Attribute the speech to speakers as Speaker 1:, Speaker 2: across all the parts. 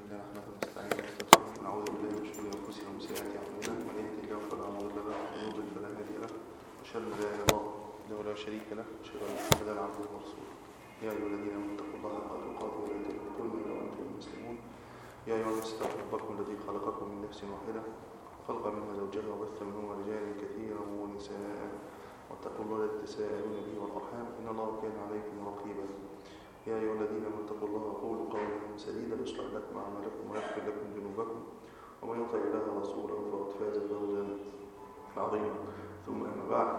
Speaker 1: لله نحمده ونستعينه ونستغفره ونعوذ بالله من شرور انفسنا ومن سيئات اعمالنا من يهده الله فلا مضل له ومن يضلل فلا هادي له واشهد ان لا اله الا الله وحده لا شريك له واشهد ان محمدا عبده ورسوله يا ايها الذين امنوا اتقوا الله حق تقاته ولا تموتن الا وانتم مسلمون يا ايها الناس اتقوا ربكم الذي خلقكم من نفس واحده وخلق منها زوجها وبث منهما رجالا كثيرا ونساء واتقوا الله الذي تساءلون به والارحام ان الله كان عليكم رقيبا يا أيها الذين آمنوا اتقوا الله وقولوا قولا سديدا يصلح لكم أعمالكم ويغفر لكم ذنوبكم ومن يطع الله ورسوله فقد فاز فوزا عظيما ثم أما بعد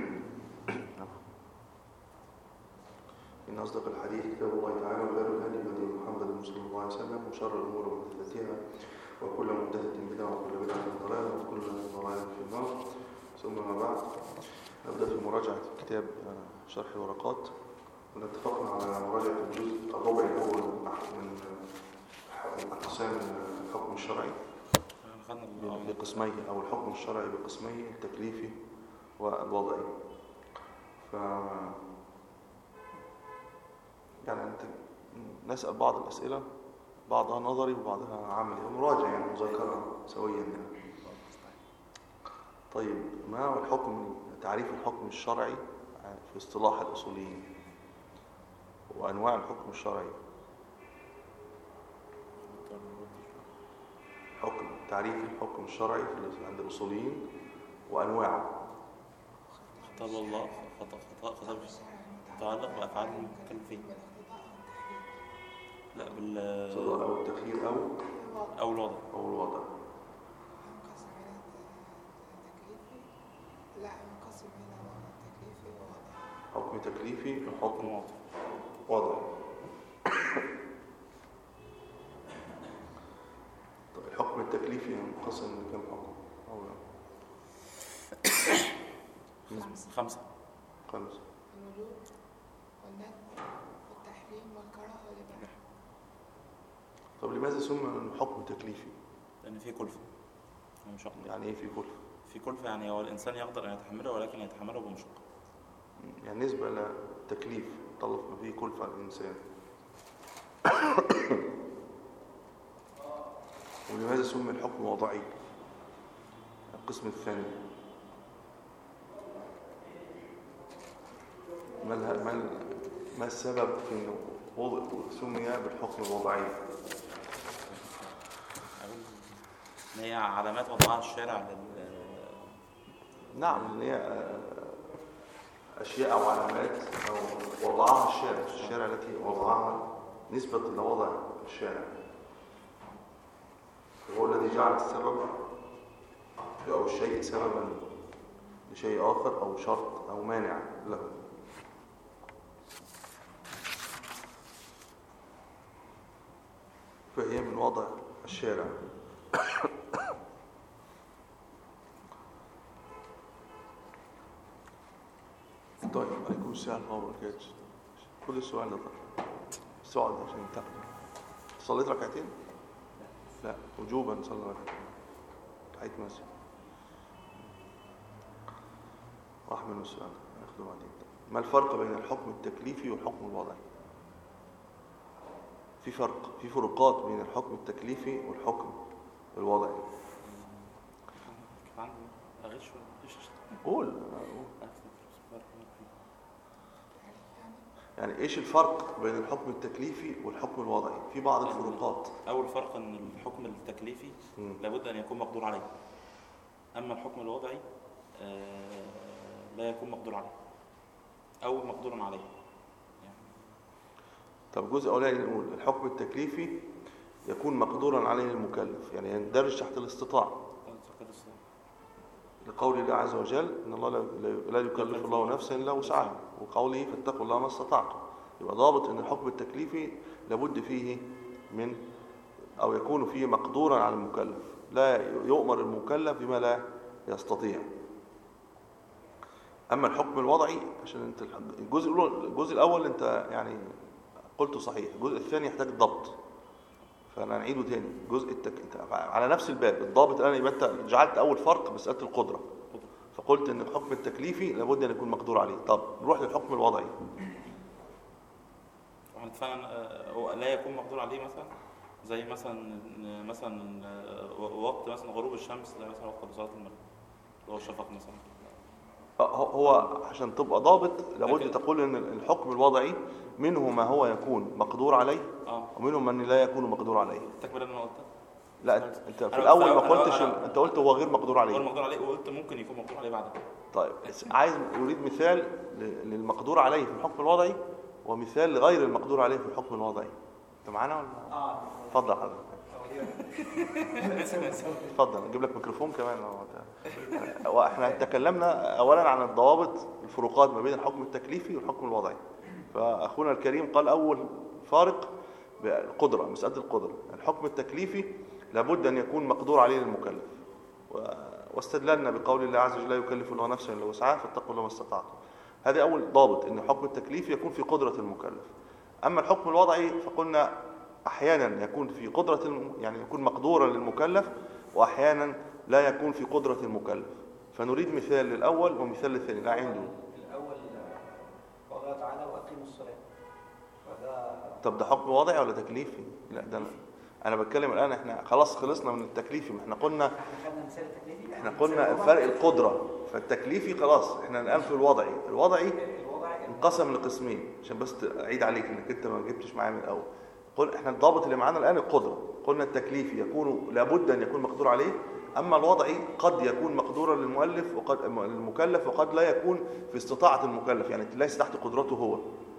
Speaker 1: إن أصدق الحديث كتاب الله تعالى وخير الهدي هدي محمد صلى الله عليه وسلم وشر الأمور محدثاتها وكل محدثة بدعة وكل بدعة ضلالة وكل ضلالة في النار ثم ما بعد نبدأ في مراجعة كتاب شرح الورقات ونتفقنا على مراجعة الجزء الربع الأول من من أقسام الحكم الشرعي بقسميه أو الحكم الشرعي بقسميه التكليفي والوضعي ف يعني أنت نسأل بعض الأسئلة بعضها نظري وبعضها عملي مراجعة يعني مذاكرة سويا يعني طيب ما هو الحكم تعريف الحكم الشرعي في اصطلاح الأصوليين وأنواع الحكم الشرعي حكم تعريف الحكم الشرعي عند الأصوليين وأنواعه
Speaker 2: خطاب الله خطاب خطاب يتعلق بأفعال المكلفين لا بال
Speaker 1: صدق أو التخيير أو
Speaker 2: أو الوضع
Speaker 1: أو الوضع
Speaker 3: منقسم هنا تكليفي لا منقسم هنا تكليفي ووضعي
Speaker 1: حكم تكليفي
Speaker 2: حكم
Speaker 1: وحكم
Speaker 2: وضع
Speaker 1: وضعي طيب الحكم التكليفي ينقسم لكم حكم أو
Speaker 3: خمسة
Speaker 2: خمسة
Speaker 1: خمسة
Speaker 3: الوجوب والندب والتحريم والكراهة والإباحة
Speaker 1: طب لماذا سمى حكم تكليفي
Speaker 2: لأن في كلفة ومشقة
Speaker 1: يعني ايه في كلفة
Speaker 2: في كلفة يعني هو الإنسان يقدر أن يتحمله ولكن يتحمله بمشقة
Speaker 1: يعني نسبة للتكليف طلب ما فيه كلفة على الإنسان ولماذا سمي الحكم وضعي القسم الثاني ما الها- ما ال- ما السبب في انه وضع سمي بالحكم الوضعي
Speaker 2: أقول إن هي علامات وضعها الشارع لل
Speaker 1: نعم ان هي آه، اشياء او علامات او وضعها الشارع الشارع التي وضعها نسبة الى وضع الشارع هو الذي جعل السبب او الشيء سببا لشيء اخر او شرط او مانع له فهي من وضع الشارع طيب عليكم السلام ورحمة الله وبركاته خد السؤال ده طيب بس اقعد عشان تاخد صليت ركعتين؟ لا وجوبا صلي ركعتين تحية مسجد راح منه السؤال ناخده بعدين ما الفرق بين الحكم التكليفي والحكم الوضعي؟ في فرق في فروقات بين الحكم التكليفي والحكم الوضعي
Speaker 2: كان عندي أغش ولا إيش
Speaker 1: قول قول يعني ايش الفرق بين الحكم التكليفي والحكم الوضعي في بعض الفروقات
Speaker 2: أول فرق أن الحكم التكليفي
Speaker 1: مم.
Speaker 2: لابد أن يكون مقدور عليه أما الحكم الوضعي آه، لا يكون مقدور عليه أو مقدور عليه يعني
Speaker 1: طب الجزء الاولاني نقول الحكم التكليفي يكون مقدورا عليه المكلف يعني يندرج تحت الاستطاعه
Speaker 2: أعتقد الصلاة.
Speaker 1: لقول الله عز وجل ان الله لا- لا لا يكلف الله نفسا الا وسعها وقوله فاتقوا الله ما استطعتم يبقى ضابط ان الحكم التكليفي لابد فيه من او يكون فيه مقدورا على المكلف لا يؤمر المكلف بما لا يستطيع اما الحكم الوضعي عشان انت الح- الجزء الأول- الجزء الاول انت يعني قلته صحيح الجزء الثاني يحتاج ضبط فانا نعيده تاني جزء التك... انت على نفس الباب الضابط الان يبقى انت جعلت اول فرق مساله القدره فقلت ان الحكم التكليفي لابد ان يكون مقدور عليه طب نروح للحكم الوضعي
Speaker 2: واحنا اتفقنا آه، هو لا يكون مقدور عليه مثلا زي مثلا مثلا آه، وقت مثلا غروب الشمس زي مثلا وقت صلاه المغرب اللي هو الشفق مثلا
Speaker 1: هو هو عشان تبقى ضابط لابد
Speaker 2: لكن-
Speaker 1: تقول ان الحكم الوضعي منه ما هو يكون مقدور عليه
Speaker 2: اه
Speaker 1: ومنه من لا يكون مقدور عليه
Speaker 2: التكمله اللي انا قلتها
Speaker 1: لا انت انت في
Speaker 2: أنا-
Speaker 1: الاول ما
Speaker 2: أنا-
Speaker 1: قلتش
Speaker 2: أنا-
Speaker 1: انت قلت هو غير مقدور
Speaker 2: هو
Speaker 1: عليه
Speaker 2: المقدور عليه وقلت ممكن يكون مقدور عليه بعد كده
Speaker 1: طيب بس عايز يريد مثال ل- للمقدور عليه في الحكم الوضعي ومثال لغير المقدور عليه في الحكم الوضعي انت معانا ولا
Speaker 4: اه
Speaker 1: اتفضل حضرتك اتفضل نجيب لك ميكروفون كمان لو انت- واحنا تكلمنا اولا عن الضوابط الفروقات ما بين الحكم التكليفي والحكم الوضعي فاخونا الكريم قال اول فارق بالقدره مساله القدره الحكم التكليفي لابد ان يكون مقدور عليه للمكلف و- واستدللنا بقول الله عز وجل لا يكلف الله نفسا الا وسعها فاتقوا الله ما استطعتم هذا اول ضابط ان الحكم التكليفي يكون في قدره المكلف اما الحكم الوضعي فقلنا احيانا يكون في قدره الم... يعني يكون مقدورا للمكلف واحيانا لا يكون في قدره المكلف فنريد مثال للاول ومثال للثاني لا عنده
Speaker 4: الاول آه، قال تعالى واقيموا الصلاه فده
Speaker 1: طب ده حكم وضعي ولا تكليفي لا ده أنا- انا بتكلم الان احنا خلاص خلصنا من التكليفي ما احنا قلنا
Speaker 4: احنا خدنا مثال التكليفي
Speaker 1: احنا
Speaker 4: مثال
Speaker 1: قلنا
Speaker 4: الوضع.
Speaker 1: الفرق القدره فالتكليفي خلاص احنا الان في الوضعي الوضعي
Speaker 4: الوضع
Speaker 1: انقسم لقسمين عشان بس اعيد عليك انك انت ما جبتش معايا من الاول قل احنا الضابط اللي معانا الان القدره قلنا التكليفي يكون لابد ان يكون مقدور عليه اما الوضعي قد يكون مقدورا للمؤلف وقد المكلف وقد لا يكون في استطاعه المكلف يعني ليس تحت قدرته هو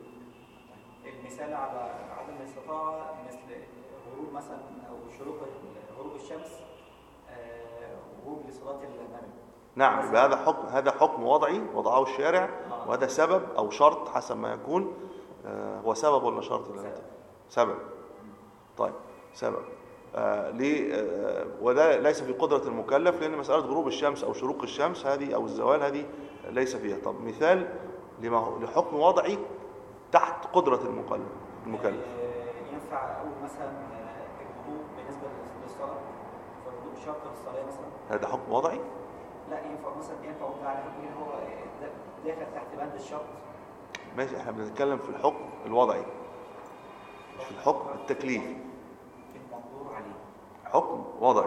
Speaker 4: المثال على عدم الاستطاعه مثل غروب مثلا او شروق غروب الشمس آه، غروب لصلاه المغرب
Speaker 1: نعم يبقى هذا حكم هذا حكم وضعي وضعه الشارع
Speaker 4: آه.
Speaker 1: وهذا سبب او شرط حسب ما يكون آه، هو سبب ولا شرط ولا لا؟ سبب طيب سبب آه ليه آه وده ليس في قدرة المكلف لأن مسألة غروب الشمس أو شروق الشمس هذه أو الزوال هذه ليس فيها طب مثال لما هو لحكم وضعي تحت قدرة المكلف المكلف
Speaker 4: آه، ينفع اقول مثلا آه، الوضوء بالنسبه للصلاه فالوضوء شرط للصلاه مثلا
Speaker 1: هذا حكم وضعي
Speaker 4: لا ينفع مثلا ينفع اقول على حكم إن هو دا- داخل تحت بند الشرط
Speaker 1: ماشي احنا بنتكلم في الحكم الوضعي مش في الحكم التكليفي
Speaker 4: المقدور عليه
Speaker 1: حكم وضعي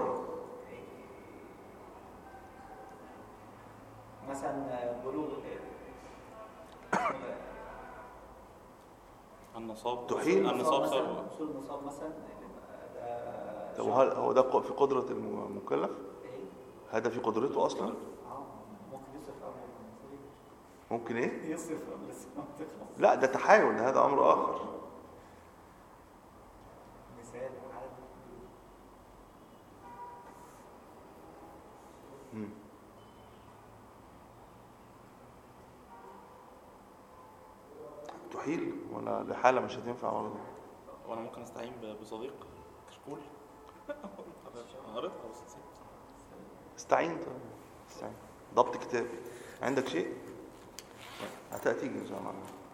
Speaker 4: مثلا بلوغ
Speaker 2: النصاب
Speaker 1: تحيل؟
Speaker 2: النصاب
Speaker 4: مثلا
Speaker 2: سبب
Speaker 4: وصول النصاب مثلا ده
Speaker 1: طب
Speaker 4: شرط.
Speaker 1: وهل هو ده في قدرة المكلف
Speaker 4: إيه؟
Speaker 1: هذا في قدرته أصلا
Speaker 4: اه ممكن يصرف قبل المصاريف.
Speaker 1: ممكن إيه
Speaker 4: يصرف قبل السنه ما تخلص
Speaker 1: لا ده تحايل هذا أمر آخر
Speaker 4: مثال على
Speaker 1: مم. تحيل ولا لحالة مش هتنفع برضه
Speaker 2: وانا ممكن استعين ب- بصديق كشكول قريتها بس نسيت
Speaker 1: استعين طيب استعين ضبط كتاب عندك شيء هتأتيك إن شاء الله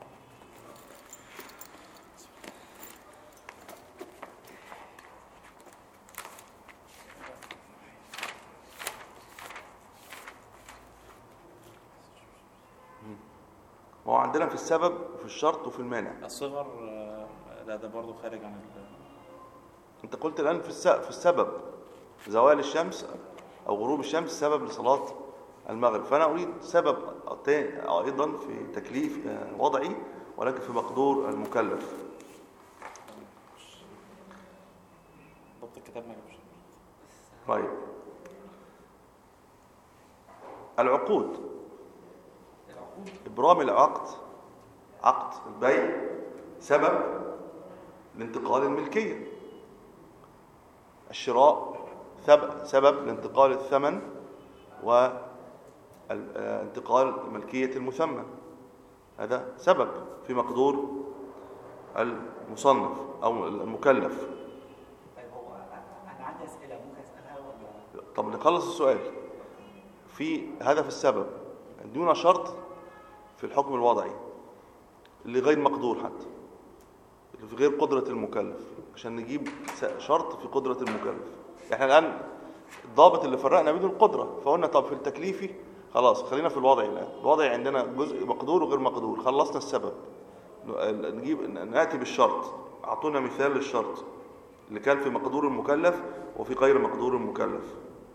Speaker 1: مم. ما هو عندنا في السبب وفي الشرط وفي المانع
Speaker 2: الصغر آه، لا ده برضه خارج عن ال-
Speaker 1: انت قلت الآن في الس- في السبب زوال الشمس أو غروب الشمس سبب لصلاة المغرب فأنا أريد سبب تاني أيضا في تكليف آه، وضعي ولكن في مقدور المكلف
Speaker 2: ضبط الكتاب ما جابش
Speaker 1: طيب العقود
Speaker 4: العقود
Speaker 1: إبرام العقد عقد البيع سبب لانتقال الملكية الشراء ثب- سبب لانتقال الثمن وانتقال ملكية المثمن هذا سبب في مقدور المصنف أو المكلف
Speaker 4: طيب هو انا عندي اسئله ممكن اسالها ولا
Speaker 1: طب نخلص السؤال في هذا في السبب دون شرط في الحكم الوضعي اللي غير مقدور حتى اللي في غير قدرة المكلف عشان نجيب س- شرط في قدرة المكلف احنا الآن الضابط اللي فرقنا بينه القدرة فقلنا طب في التكليفي خلاص خلينا في الوضعي الآن الوضعي عندنا جزء مقدور وغير مقدور خلصنا السبب ن- نجيب نأتي بالشرط أعطونا مثال للشرط اللي كان في مقدور المكلف وفي غير مقدور المكلف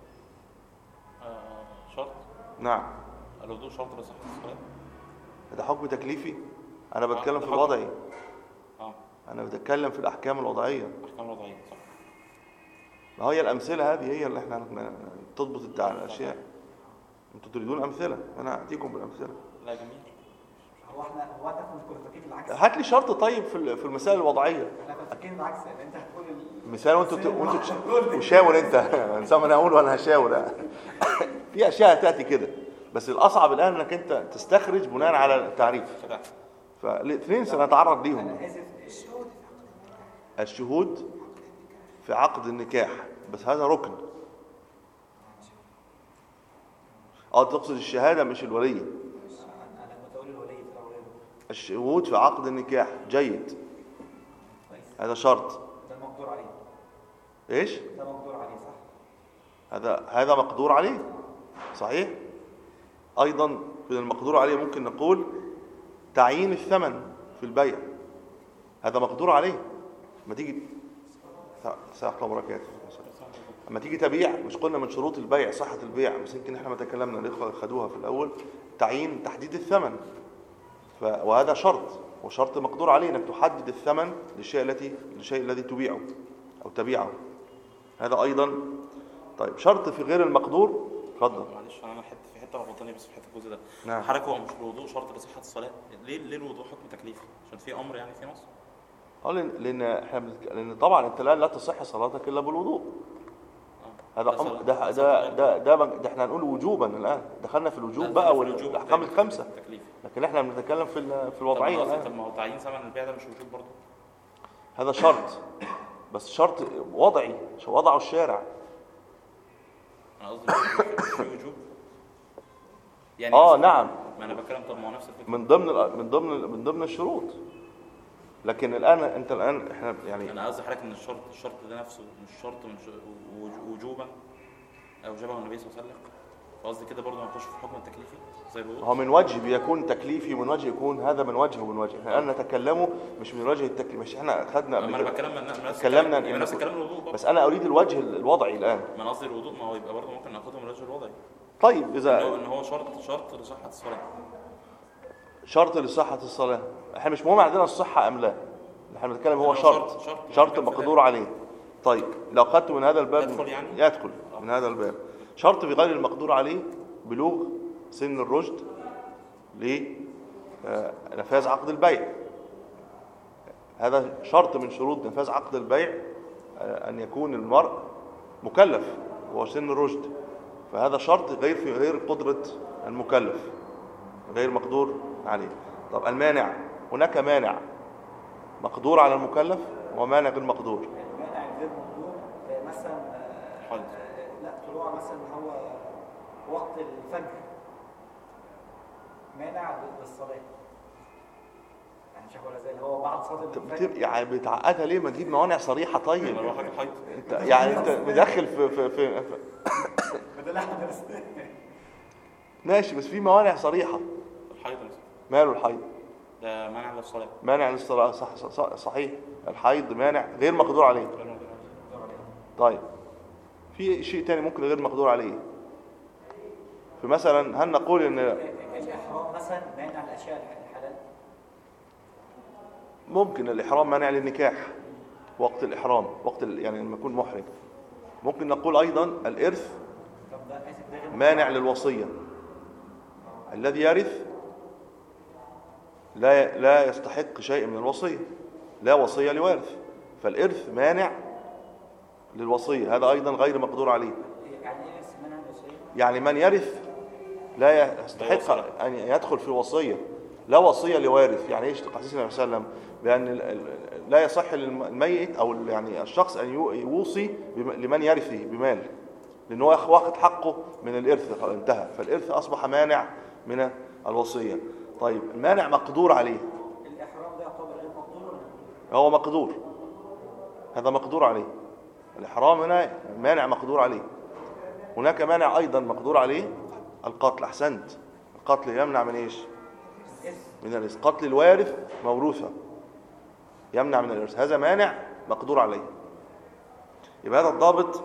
Speaker 2: آه، شرط
Speaker 1: نعم
Speaker 2: الوضوء شرط لصحة الصلاة
Speaker 1: ده حكم تكليفي انا
Speaker 2: آه،
Speaker 1: بتكلم
Speaker 2: ده
Speaker 1: في
Speaker 2: حكم.
Speaker 1: الوضعي
Speaker 2: اه
Speaker 1: انا بتكلم في الاحكام الوضعيه
Speaker 2: احكام وضعية صح
Speaker 1: ما هي الامثله هذه هي اللي احنا إحنا تضبط الدع- الاشياء انتوا تريدون امثله انا اتيكم بالامثله
Speaker 2: لا جميل
Speaker 4: هو احنا هو احنا كنا فاكرين العكس
Speaker 1: هات لي شرط طيب في ال- في المسائل الوضعيه
Speaker 4: احنا كنا فاكرين العكس ان انت هتقول ال-
Speaker 1: مثال وانتوا ت- وانتوا تش- وشاور انت انسان انا اقول وانا هشاور في اشياء تاتي كده بس الاصعب الان انك انت تستخرج بناء على التعريف
Speaker 2: كده
Speaker 1: فالاثنين سنتعرض ليهم
Speaker 4: انا اسف
Speaker 3: الشهود في عقد النكاح
Speaker 1: الشهود في عقد النكاح بس هذا ركن اه تقصد الشهاده مش الوليه
Speaker 4: انا أنا كنت اقول الولي في الاول
Speaker 1: الشهود في عقد النكاح جيد
Speaker 4: كويس
Speaker 1: هذا شرط
Speaker 4: ده المقدور عليه
Speaker 1: ايش
Speaker 4: ده مقدور عليه صح
Speaker 1: هذا هذا مقدور عليه صحيح ايضا من المقدور عليه ممكن نقول تعيين الثمن في البيع هذا مقدور عليه لما تيجي السلام عليكم وبركاته لما تيجي تبيع مش قلنا من شروط البيع صحة البيع بس يمكن احنا ما تكلمنا الاخوه خدوها في الاول تعيين تحديد الثمن ف... وهذا شرط وشرط مقدور عليه انك تحدد الثمن للشيء التي للشيء الذي تبيعه او تبيعه هذا ايضا طيب شرط في غير المقدور اتفضل
Speaker 2: معلش انا حته في حته لخبطتني بس في حته الجزء ده
Speaker 1: نعم.
Speaker 2: حضرتك هو مش الوضوء شرط لصحة الصلاة ليه ليه الوضوء حكم تكليفي عشان في امر يعني في نص
Speaker 1: اه لان لان احنا بنتك- لان طبعا انت الان لا تصح صلاتك الا بالوضوء
Speaker 2: آه.
Speaker 1: هذا
Speaker 2: ده
Speaker 1: أمر
Speaker 2: صلاة-
Speaker 1: ده
Speaker 2: صلاة
Speaker 1: ده ده, ده, ده احنا هنقول وجوبا الان دخلنا في الوجوب
Speaker 2: ده
Speaker 1: بقى
Speaker 2: في الوجوب
Speaker 1: والاحكام
Speaker 2: التاني،
Speaker 1: الخمسه
Speaker 2: تكليفي
Speaker 1: لكن احنا بنتكلم في ال- في
Speaker 2: طب
Speaker 1: الوضعيه
Speaker 2: ما قصدي-
Speaker 1: الان
Speaker 2: طب ما هو تعيين ثمن البيع ده مش وجوب برضه
Speaker 1: هذا شرط بس شرط وضعي شو وضعه الشارع
Speaker 2: انا قصدي مش في وجوب يعني
Speaker 1: اه
Speaker 2: مثلاً-
Speaker 1: نعم
Speaker 2: ما انا بتكلم طب ما هو نفس الفكره
Speaker 1: من ضمن ال- من ضمن ال- من ضمن الشروط لكن الان انت الان احنا يعني
Speaker 2: انا قصدي حضرتك ان الشرط الشرط ده نفسه مش شرط من ش- وج- وجوبا اوجبه النبي صلى الله عليه وسلم فقصدي كده برضه هنخش في الحكم التكليفي زي الوضوء
Speaker 1: هو من وجه بيكون تكليفي ومن وجه يكون هذا من وجه ومن وجه احنا الان نتكلمه مش من وجه التكليف مش احنا خدنا
Speaker 2: ما
Speaker 1: قبل
Speaker 2: انا
Speaker 1: كده
Speaker 2: بتكلم من من نفس
Speaker 1: اتكلمنا
Speaker 2: الكلام- يبقى
Speaker 1: إن
Speaker 2: نفس
Speaker 1: كل-
Speaker 2: الكلام الوضوء برضه
Speaker 1: بس انا اريد الوجه الوضعي الان
Speaker 2: ما انا قصدي الوضوء ما هو يبقى برضه ممكن ناخدها من الوجه الوضعي
Speaker 1: طيب
Speaker 2: ان هو
Speaker 1: اذا
Speaker 2: ان هو شرط شرط لصحه الصلاه
Speaker 1: شرط لصحة الصلاة احنا مش مهم عندنا الصحة ام لا احنا بنتكلم هو
Speaker 2: هو
Speaker 1: شرط
Speaker 2: شرط- شرط.
Speaker 1: شرط
Speaker 2: كان في
Speaker 1: مقدور عليه طيب لو خدت من هذا الباب
Speaker 2: يدخل يعني؟
Speaker 1: يدخل من هذا الباب شرط في غير المقدور عليه بلوغ سن الرشد لنفاذ عقد البيع هذا شرط من شروط نفاذ عقد البيع آه، أن يكون المرء مكلف وهو سن الرشد فهذا شرط غير في غير قدرة المكلف غير مقدور عليه طب المانع هناك مانع مقدور على المكلف ومانع غير مقدور
Speaker 4: المانع الغير مقدور آه، مثلا آه،
Speaker 2: حاضر.
Speaker 4: آه، لا طلوع مثلا هو وقت الفجر مانع للصلاه يعني شايف ولا زي اللي هو بعد صلاه
Speaker 1: انت
Speaker 4: الفجر
Speaker 1: بت- يعني بتعقدها ليه ما تجيب موانع صريحه طيب
Speaker 2: يبقى لو حاجه حيض
Speaker 1: انت يعني انت مدخل في في, في, في
Speaker 4: ده اللي احنا درسناه
Speaker 1: ماشي بس في موانع صريحه
Speaker 2: الحيض مثلا
Speaker 1: ماله الحيض
Speaker 2: ده مانع للصلاه
Speaker 1: مانع للصلاه صح, صح, صح صحيح الحيض مانع غير مقدور عليه طيب في شيء تاني ممكن غير مقدور عليه فمثلا هل نقول ان
Speaker 4: الاحرام مثلا مانع الاشياء الحلال
Speaker 1: ممكن الإحرام مانع للنكاح وقت الإحرام وقت ال- يعني لما يكون محرم ممكن نقول أيضا الإرث
Speaker 4: طب ده اسف ده غير
Speaker 1: مانع للوصية الذي يرث لا لا يستحق شيء من الوصية لا وصية لوارث فالإرث مانع للوصية هذا أيضا غير مقدور عليه
Speaker 4: يعني ايه اسم منع الوصيه؟
Speaker 1: يعني من يرث لا يستحق أن يدخل في الوصية لا وصية لوارث يعني ايش حديث النبي صلى الله عليه وسلم بأن ال- ال- لا يصح للميت أو ال- يعني الشخص أن يو- يوصي بم- لمن يرثه بمال لأن هو واخد حقه من الإرث خلاص انتهى فالإرث أصبح مانع من الوصية طيب المانع مقدور عليه
Speaker 4: الاحرام ده يعتبر غير مقدور ولا مقدور؟
Speaker 1: هو مقدور هذا مقدور عليه الإحرام هنا مانع مقدور عليه هناك مانع أيضا مقدور عليه القتل أحسنت القتل يمنع من إيش من الإرث قتل الوارث موروثة يمنع من الإرث هذا مانع مقدور عليه يبقى هذا الضابط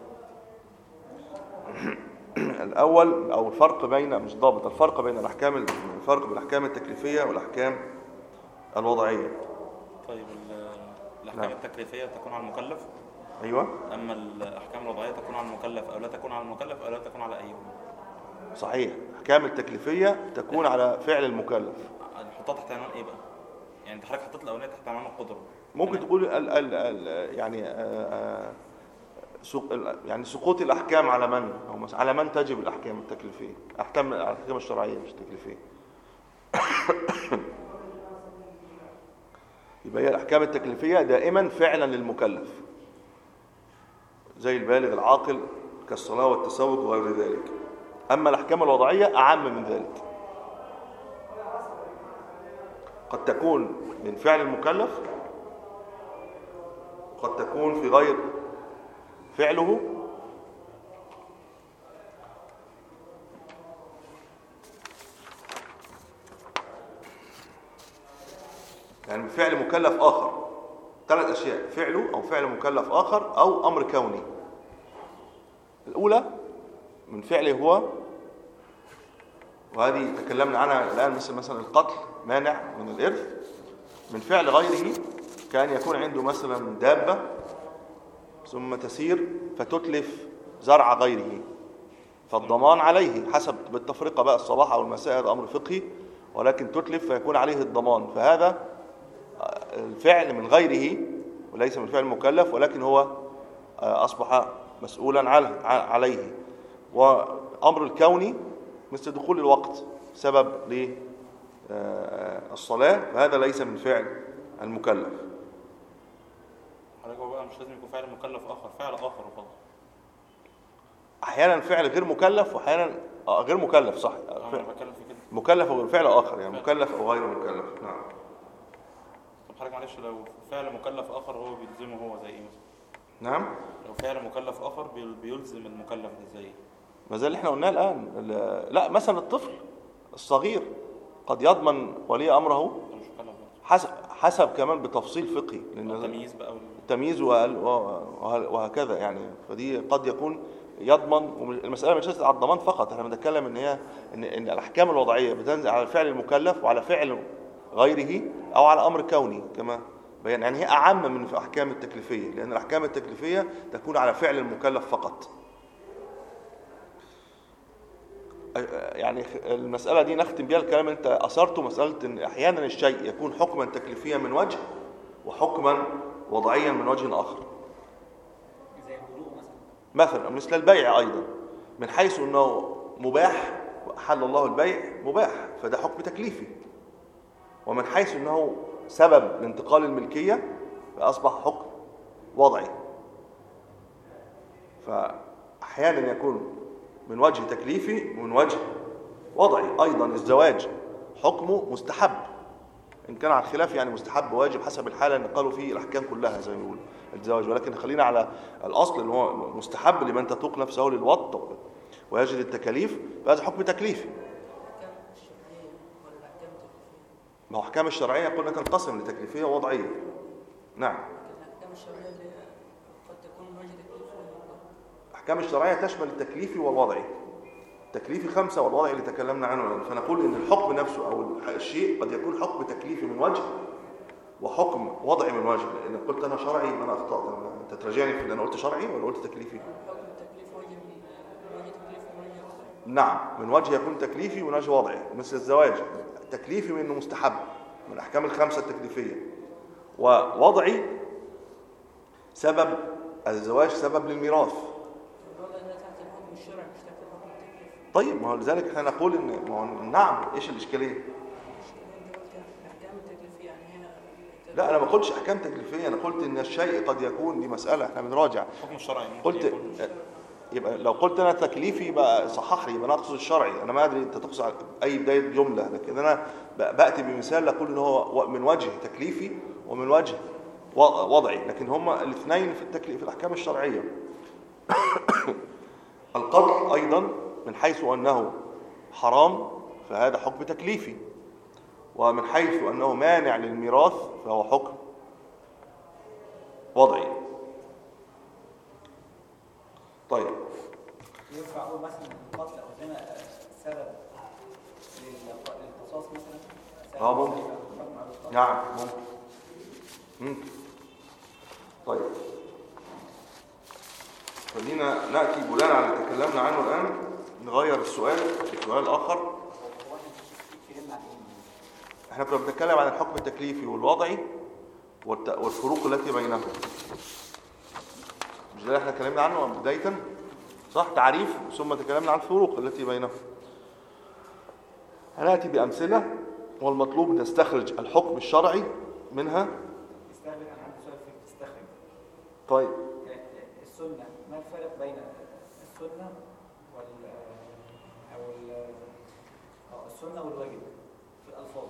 Speaker 1: الأول أو الفرق بين مش ضابط الفرق بين الأحكام الفرق بين الأحكام التكليفية والأحكام الوضعية
Speaker 2: طيب ال- الأحكام
Speaker 1: نعم.
Speaker 2: التكليفية تكون على المكلف
Speaker 1: أيوة
Speaker 2: أما الأحكام الوضعية تكون على المكلف أو لا تكون على المكلف أو لا تكون على أيهما
Speaker 1: صحيح الأحكام التكليفية تكون على فعل المكلف
Speaker 2: نحطها تحت عنوان إيه بقى؟ يعني أنت حضرتك حطيت الأولانية تحت عنوان القدرة
Speaker 1: ممكن
Speaker 2: تمام.
Speaker 1: تقول ال ال ال يعني آه، آه، سق- ال- يعني سقوط الأحكام على من أو مس- على من تجب الأحكام التكليفية أحكام الأحكام الشرعية مش التكليفية يبقى هي الأحكام التكليفية دائما فعلا للمكلف زي البالغ العاقل كالصلاة والتسوق وغير ذلك أما الأحكام الوضعية أعم من ذلك قد تكون من فعل المكلف قد تكون في غير فعله يعني بفعل مكلف آخر ثلاث أشياء فعله أو فعل مكلف آخر أو أمر كوني الأولى من فعله هو وهذه تكلمنا عنها الآن مثل مثلا القتل مانع من الإرث من فعل غيره كان يكون عنده مثلا دابة ثم تسير فتتلف زرع غيره فالضمان عليه حسب بالتفرقة بقى الصباح أو المساء هذا أمر فقهي ولكن تتلف فيكون عليه الضمان فهذا الفعل من غيره وليس من فعل المكلف ولكن هو أصبح مسؤولا عنه- عليه وأمر الكوني مثل دخول الوقت سبب للصلاة فهذا ليس من فعل المكلف
Speaker 2: حضرتك هو بقى مش لازم يكون فعل مكلف آخر فعل آخر وخلاص
Speaker 1: احيانا فعل غير مكلف واحيانا آه، غير مكلف صح
Speaker 2: أنا
Speaker 1: فعل
Speaker 2: بتكلم في كده
Speaker 1: مكلف او فعل اخر يعني مكلف او غير مكلف نعم
Speaker 2: طب حضرتك معلش لو فعل مكلف آخر هو بيلزمه هو زي إيه مثلا؟
Speaker 1: نعم
Speaker 2: لو فعل مكلف آخر بيل- بيلزم المكلف ده زي إيه؟
Speaker 1: ما زي اللي احنا قلناه الان ال- لا مثلا الطفل الصغير قد يضمن ولي امره
Speaker 2: ده مش مكلف برضه
Speaker 1: حسب حسب كمان بتفصيل فقهي لان
Speaker 2: التمييز بقى وال-
Speaker 1: التمييز وال- وه- وهكذا يعني فدي قد يكون يضمن والمساله مش ليست على الضمان فقط احنا بنتكلم ان هي ان ان الاحكام الوضعيه بتنزل على الفعل المكلف وعلى فعل غيره او على امر كوني كما بيان يعني هي اعم من الاحكام التكليفيه لان الاحكام التكليفيه تكون على فعل المكلف فقط يعني المسألة دي نختم بيها الكلام اللي انت أثرته مسألة ان أحيانا الشيء يكون حكما تكليفيا من وجه وحكما وضعيا من وجه آخر
Speaker 4: زي الوضوء مثلا
Speaker 1: مثلا مثل البيع أيضا من حيث أنه مباح وأحل الله البيع مباح فده حكم تكليفي ومن حيث أنه سبب لانتقال الملكية فأصبح حكم وضعي فأحيانا يكون من وجه تكليفي ومن وجه وضعي أيضا الزواج حكمه مستحب إن كان على الخلاف يعني مستحب واجب حسب الحالة اللي قالوا فيه الأحكام كلها زي ما بيقولوا الزواج ولكن خلينا على الأصل اللي هو مستحب لمن تتوق نفسه للوط ويجد التكاليف فهذا حكم تكليفي
Speaker 5: الأحكام الشرعية ولا الأحكام التكليفية؟
Speaker 1: ما هو أحكام الشرعية قلنا تنقسم لتكليفية ووضعية نعم
Speaker 5: لكن الأحكام الشرعية اللي هي قد تكون من وجه تكليف ولا
Speaker 1: الأحكام الشرعية تشمل التكليفي والوضعي التكليفي خمسة والوضعي اللي تكلمنا عنه الآن فنقول إن الحكم نفسه أو الشيء قد يكون حكم تكليفي من وجه وحكم وضعي من وجه لأن قلت أنا شرعي يبقى أنا أخطأت أنا- أنت تراجعني في اللي أنا قلت شرعي ولا قلت تكليفي
Speaker 5: حكم التكليف وجه من من وجه تكليف ومن وجه وضعي
Speaker 1: نعم من وجه يكون تكليفي ومن وجه وضعي مثل الزواج تكليفي من انه مستحب من الاحكام الخمسه التكليفيه ووضعي سبب الزواج سبب للميراث
Speaker 5: الوضع ده تحت الحكم الشرعي مش تحت الحكم التكليفي
Speaker 1: طيب ما هو لذلك احنا نقول ان ما هو نعم ايش الاشكاليه
Speaker 5: مش أنت قلت الأحكام التكليفية يعني هي
Speaker 1: لا انا ما قلتش احكام تكليفيه انا قلت ان الشيء قد يكون دي مساله احنا بنراجع
Speaker 2: الحكم الشرعي ممكن
Speaker 1: قلت
Speaker 2: يكون
Speaker 1: يبقى لو قلت انا تكليفي يبقى صحح لي يبقى انا اقصد الشرعي انا ما ادري انت تقصد على اي بدايه جمله لكن انا ب- باتي بمثال اقول ان هو و- من وجه تكليفي ومن وجه و- وضعي لكن هما الاثنين في التكليف في الاحكام الشرعيه القتل ايضا من حيث انه حرام فهذا حكم تكليفي ومن حيث انه مانع للميراث فهو حكم وضعي طيب
Speaker 4: ينفع اقول مثلا القتل او زنا آه، سبب للق- للقصاص مثلا سبب
Speaker 1: آه، ممكن.
Speaker 4: الحكم على القتل.
Speaker 1: نعم ممكن ممكن طيب خلينا نأتي بناء على اللي تكلمنا عنه الآن نغير السؤال لسؤال آخر
Speaker 4: هو احنا اتكلمنا عن ايه؟
Speaker 1: احنا كنا بنتكلم عن الحكم التكليفي والوضعي والت- والفروق التي بينهم مش ده اللي احنا اتكلمنا عنه بداية صح تعريف ثم تكلمنا عن الفروق التي بينهم هنأتي بأمثلة والمطلوب نستخرج الحكم الشرعي منها
Speaker 4: استخرج انا عندي سؤال في تستخرج
Speaker 1: طيب
Speaker 4: آه، السنه ما الفرق بين السنه وال او ال- آه، السنه والواجب في الالفاظ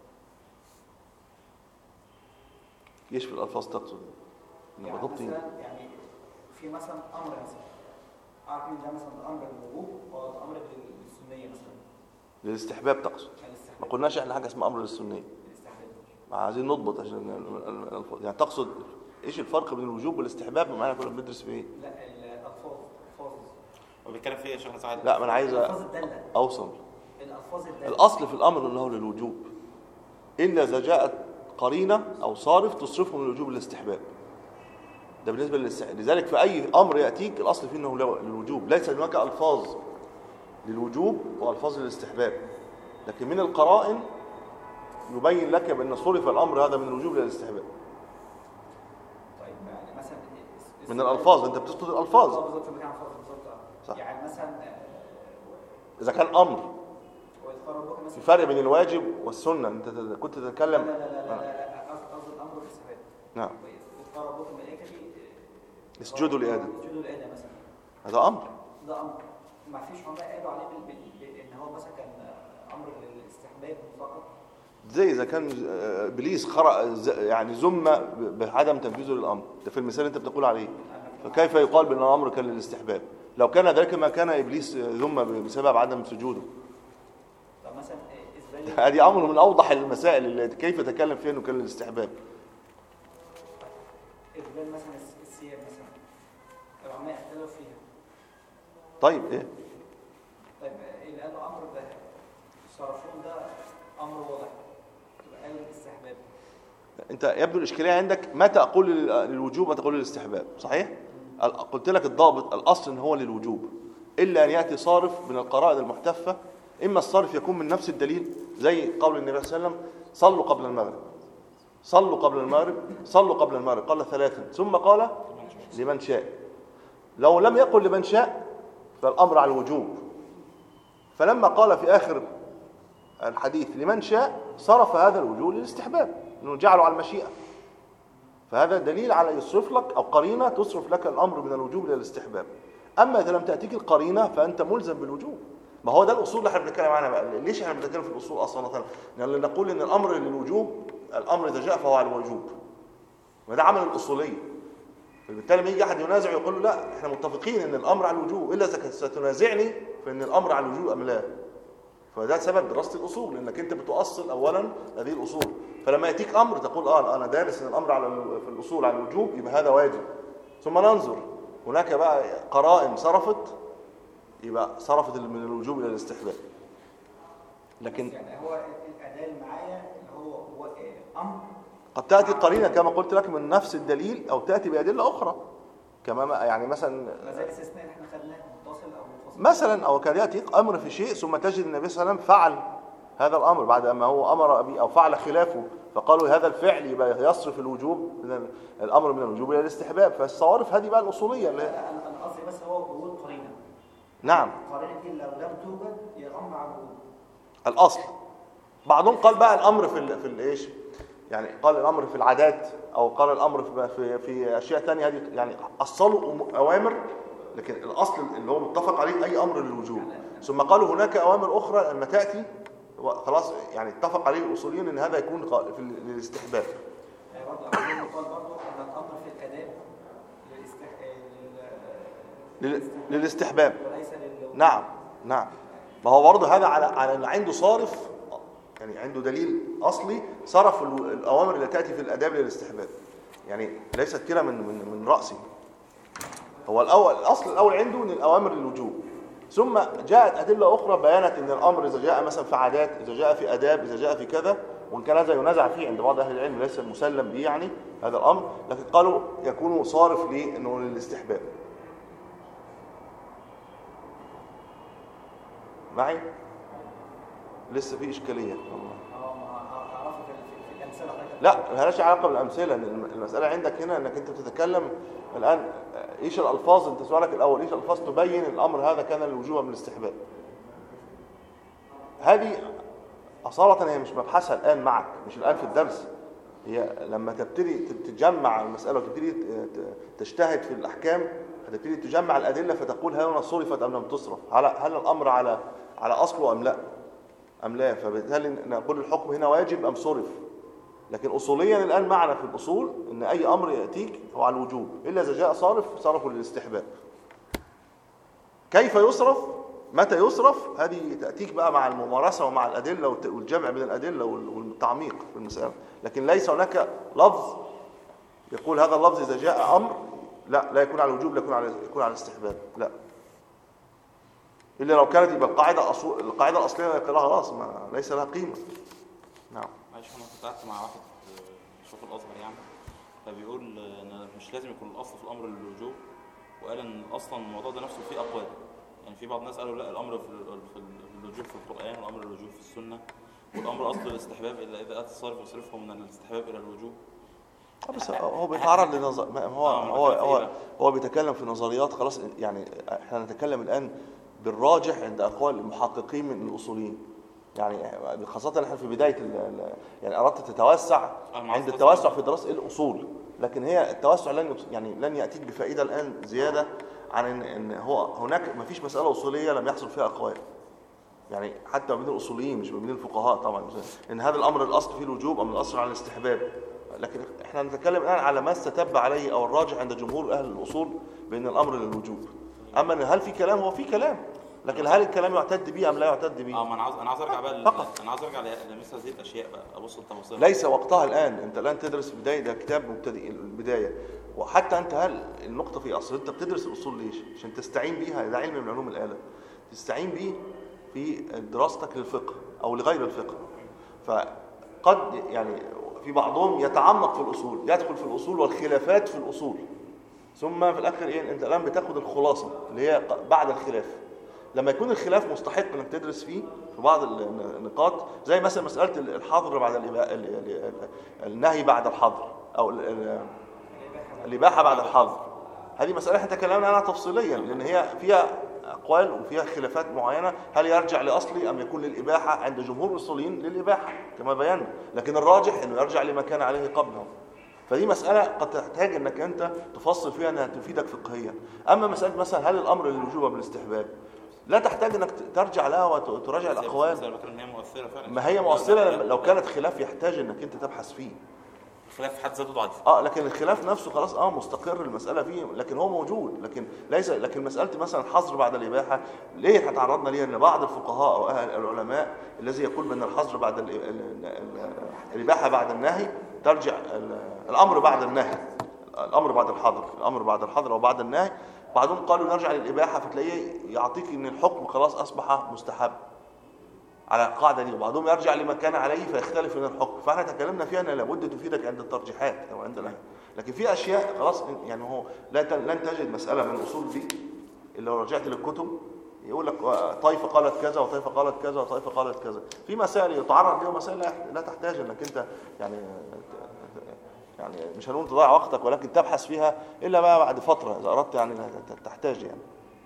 Speaker 1: ايش في الألفاظ تقصد إنه
Speaker 4: يعني
Speaker 1: بضبط
Speaker 4: مثلا يعني في مثلا امر مثلا اعرف ان ده مثلا امر للوجوب ولا امر للسنيه مثلا
Speaker 1: للاستحباب تقصد ما
Speaker 4: الاستحباب
Speaker 1: قلناش احنا حاجة اسمها أمر للسنية
Speaker 4: الاستحباب
Speaker 1: ما عايزين نضبط عشان ال- ال- الألفاظ يعني تقصد ايش الفرق بين الوجوب والاستحباب معانا كنا بندرس في ايه
Speaker 4: لا الالفاظ الفاظ
Speaker 2: هو بيتكلم في ايه يا شيخ سعد؟
Speaker 1: لا ما انا عايز
Speaker 4: الالفاظ الداله
Speaker 1: اوصل
Speaker 4: الالفاظ الداله
Speaker 1: الاصل في الامر انه للوجوب الا اذا جاءت قرينه او صارف تصرفه من الوجوب للاستحباب ده بالنسبه للاستحباب لذلك في اي امر ياتيك الاصل فيه انه لو- للوجوب ليس هناك الفاظ للوجوب والفاظ للاستحباب لكن من القرائن يبين لك بان صرف الامر هذا من الوجوب للاستحباب
Speaker 4: طيب يعني مثلا الس-
Speaker 1: من الالفاظ انت بتسقط الالفاظ
Speaker 4: اه بالظبط بتاع الفاظ بالظبط آه.
Speaker 1: صح.
Speaker 4: يعني مثلا آه،
Speaker 1: اذا كان امر
Speaker 4: وإذ قال ربك مثلا
Speaker 1: الفرق بين الواجب والسنه انت تت- كنت
Speaker 4: لا
Speaker 1: تتكلم
Speaker 4: لا لا لا لا لا قصد قصد الامر والاستحباب
Speaker 1: نعم
Speaker 4: وإذ قال ربك الملائكه آه،
Speaker 1: اسجدوا لادم
Speaker 4: اسجدوا لادم مثلا
Speaker 1: هذا امر
Speaker 4: ده امر ما فيش علماء قالوا عليه بال- بال- بال- ان هو مثلا كان آه، امر للاستحباب فقط
Speaker 1: زي اذا كان آه، ابليس خرق ز- يعني ذم ب- بعدم تنفيذه للامر ده في المثال اللي انت بتقول عليه فكيف يقال بان الامر كان للاستحباب لو كان ذلك ما كان ابليس ذم بسبب عدم سجوده
Speaker 4: طب مثلا آه، اثبات
Speaker 1: هذه امر من اوضح المسائل اللي كيف تكلم فيها انه كان للاستحباب
Speaker 4: اثبات مثلا الس- الثياب مثلا العلماء اختلفوا فيها
Speaker 1: طيب ايه
Speaker 4: طيب آه، اللي قالوا امر ده الصرفون ده امر واضح تبقى قالوا الاستحباب
Speaker 1: انت يبدو الاشكاليه عندك متى اقول لل- للوجوب ومتى اقول للاستحباب صحيح ال- قلت لك الضابط الاصل ان هو للوجوب الا ان ياتي صارف من القرائن المحتفه اما الصارف يكون من نفس الدليل زي قول النبي صلى الله عليه وسلم صلوا قبل المغرب صلوا قبل المغرب صلوا قبل المغرب قال ثلاثا ثم قال لمن شاء لو لم يقل لمن شاء فالامر على الوجوب فلما قال في اخر الحديث لمن شاء صرف هذا الوجوب للاستحباب انه جعله على المشيئه فهذا دليل على يصرف لك او قرينه تصرف لك الامر من الوجوب الى الاستحباب اما اذا لم تاتيك القرينه فانت ملزم بالوجوب ما هو ده الاصول اللي احنا بنتكلم عنها بقى ليش احنا بنتكلم في الاصول اصلا لان نقول ان الامر للوجوب الامر اذا جاء فهو على الوجوب وده عمل الاصوليه فبالتالي لما يجي احد ينازع يقول له لا احنا متفقين ان الامر على الوجوب الا اذا كنت ستنازعني فان الامر على الوجوب ام لا فده سبب دراسه الاصول لانك انت بتؤصل اولا هذه الاصول فلما ياتيك امر تقول اه انا دارس ان الامر على ال- في الاصول على الوجوب يبقى هذا واجب ثم ننظر هناك بقى قرائن صرفت يبقى صرفت من الوجوب الى الاستحباب لكن
Speaker 4: يعني هو الاداه اللي معايا اللي هو هو آه، امر
Speaker 1: قد تاتي قرينه كما قلت لك من نفس الدليل او تاتي بادله اخرى كما ما- يعني مثلا
Speaker 4: ما زال الاستثناء اللي احنا خدناه متصل او منفصل
Speaker 1: مثلا او كان ياتي امر في شيء ثم تجد النبي صلى الله عليه وسلم فعل هذا الامر بعد ما هو امر به او فعل خلافه فقالوا هذا الفعل يبقى يصرف الوجوب من ال- الامر من الوجوب الى الاستحباب فالصوارف هذه بقى الاصوليه اللي
Speaker 4: لا انا انا قصدي بس هو وجود قرينه
Speaker 1: نعم
Speaker 4: القرينه دي لو لم توجد هي الامر على الوجود
Speaker 1: الاصل بعضهم قال بقى الامر في ال في الايش يعني قال الامر في العادات او قال الامر في في, في اشياء ثانيه هذه يعني اصلوا أم- اوامر لكن الاصل اللي هو متفق عليه اي امر للوجوب ثم قالوا هناك اوامر اخرى لما تاتي خلاص يعني اتفق عليه الاصوليين ان هذا يكون قا- في ال- للاستحباب
Speaker 4: يعني برضه عايزين نقول برضه ان الامر في الاداب للاستح... لل...
Speaker 1: لل- للاستحباب
Speaker 4: وليس لل
Speaker 1: نعم نعم ما هو برضه هذا على على ان عنده صارف يعني عنده دليل اصلي صرف ال- الاوامر اللي تاتي في الاداب للاستحباب يعني ليست كده من من من راسي هو الاول الاصل الاول عنده ان الاوامر للوجوب ثم جاءت ادله اخرى بيانت ان الامر اذا جاء مثلا في عادات اذا جاء في اداب اذا جاء في كذا وان كان هذا ينازع فيه عند بعض اهل العلم ليس مسلم به يعني هذا الامر لكن قالوا يكون صارف لانه للاستحباب معي لسه في اشكاليه والله
Speaker 4: اه ما اعرفه في في- في الامثله حضرتك
Speaker 1: لا مالهاش علاقه بالامثله لأن الم- المساله عندك هنا انك انت بتتكلم الان آه، ايش الالفاظ انت سؤالك الاول ايش الالفاظ تبين الامر هذا كان للوجوب من الاستحباب هذه اصاله هي مش مبحثها الان معك مش الان في الدرس هي لما تبتدي ت- تجمع المساله وتبتدي ت- ت- تجتهد في الاحكام هتبتدي تجمع الادله فتقول هل هنا صرفت ام لم تصرف على هل الامر على على اصله ام لا ام لا فبالتالي نقول الحكم هنا واجب ام صرف لكن اصوليا الان معنا في الاصول ان اي امر ياتيك هو على الوجوب الا اذا جاء صارف صرفه للاستحباب كيف يصرف متى يصرف هذه تاتيك بقى مع الممارسه ومع الادله والت- والجمع بين الادله وال- والتعميق في المساله لكن ليس هناك لفظ يقول هذا اللفظ اذا جاء امر لا لا يكون على الوجوب لا يكون على يكون على الاستحباب لا الا لو كانت يبقى القاعده أصول القاعده الاصليه يبقى لها خلاص ما ليس لها قيمه نعم
Speaker 2: معلش انا كنت قعدت مع واحد آه، شيخ الازهر يعني فبيقول آه، ان مش لازم يكون الاصل في الامر للوجوب وقال ان اصلا الموضوع ده نفسه فيه اقوال يعني في بعض الناس قالوا لا الامر في ال- في ال- في الوجوب في القران والامر للوجوب في السنه والامر اصل الاستحباب الا اذا اتى الصارف يصرفه من الاستحباب الى الوجوب
Speaker 1: آه، بس هو بيتعرض لنظر ما هو
Speaker 2: آه، ما
Speaker 1: هو
Speaker 2: بتكلم في إيه
Speaker 1: هو
Speaker 2: بقى؟
Speaker 1: هو بيتكلم في نظريات خلاص يعني احنا نتكلم الان بالراجح عند اقوال المحققين من الاصوليين يعني خاصة احنا في بداية ال- ال- يعني اردت تتوسع
Speaker 2: آه، مع
Speaker 1: عند
Speaker 2: التصوير.
Speaker 1: التوسع في دراسة الاصول لكن هي التوسع لن يبس- يعني لن ياتيك بفائدة الان زيادة عن ان ان هو هناك ما فيش مسألة اصولية لم يحصل فيها اقوال يعني حتى ما بين الاصوليين مش ما بين الفقهاء طبعا ان هذا الامر الاصل فيه الوجوب ام الاصل على الاستحباب لكن احنا نتكلم الان على ما استتب عليه او الراجح عند جمهور اهل الاصول بان الامر للوجوب اما إن هل في كلام هو في كلام لكن هل الكلام يعتد به ام لا يعتد
Speaker 2: اه
Speaker 1: به
Speaker 2: ما انا عاوز انا عاوز ارجع بقى ل-
Speaker 1: فقط.
Speaker 2: انا عاوز ارجع ل- لمثل هذه الاشياء بقى ابص التفاصيل
Speaker 1: ليس وقتها الان انت الان تدرس بدايه ده كتاب مبتدئ البدايه وحتى انت هل النقطه في اصل انت بتدرس الاصول ليش عشان تستعين بيها ده علم من علوم الاله تستعين به في دراستك للفقه او لغير الفقه فقد يعني في بعضهم يتعمق في الاصول يدخل في الاصول والخلافات في الاصول ثم في الاخر ايه انت الان بتاخد الخلاصه اللي هي ق- بعد الخلاف لما يكون الخلاف مستحق انك تدرس فيه في بعض ال- النقاط زي مثلا مساله الحظر بعد الإباء- ال- ال- ال- النهي بعد الحظر او ال- ال- الاباحه بعد الحظر هذه مساله احنا تكلمنا عنها تفصيليا لان هي فيها اقوال وفيها خلافات معينه هل يرجع لاصلي ام يكون للاباحه عند جمهور الاصوليين للاباحه كما بينا لكن الراجح انه يرجع لما كان عليه قبله فدي مسألة قد تحتاج انك انت تفصل فيها انها تفيدك فقهيا اما مسألة مثلا هل الامر للوجوب ام الاستحباب لا تحتاج انك ترجع لها وتراجع
Speaker 2: بس-
Speaker 1: الاقوال
Speaker 2: بس انا بتكلم ان هي مؤثره فعلا
Speaker 1: ما هي مؤثرة لما- لو كانت خلاف يحتاج انك انت تبحث فيه
Speaker 2: الخلاف في حد ذاته ضعيف
Speaker 1: اه لكن الخلاف نفسه خلاص اه مستقر المساله فيه لكن هو موجود لكن ليس لكن مساله مثلا الحظر بعد الاباحه ليه احنا تعرضنا ليها ان بعض الفقهاء او اهل العلماء الذي يقول بان الحظر بعد ال- ال- ال- الاباحه بعد النهي ترجع ال- الامر بعد النهي الامر بعد الحظر الامر بعد الحظر او بعد النهي بعضهم قالوا نرجع للاباحه فتلاقيه يعطيك ان الحكم خلاص اصبح مستحب على القاعده دي وبعضهم يرجع لما كان عليه فيختلف من الحكم فاحنا تكلمنا فيها ان لابد تفيدك عند الترجيحات او عند الأهل. لكن في اشياء خلاص يعني هو لا ت- لن تجد مساله من الاصول دي اللي لو رجعت للكتب يقول لك آه، طائفه قالت كذا وطائفه قالت كذا وطائفه قالت كذا في مسائل يتعرض لها مسائل لا لا تحتاج انك انت يعني يعني مش هنقول تضيع وقتك ولكن تبحث فيها الا بقى بعد فتره اذا اردت يعني إنها ت- تحتاج يعني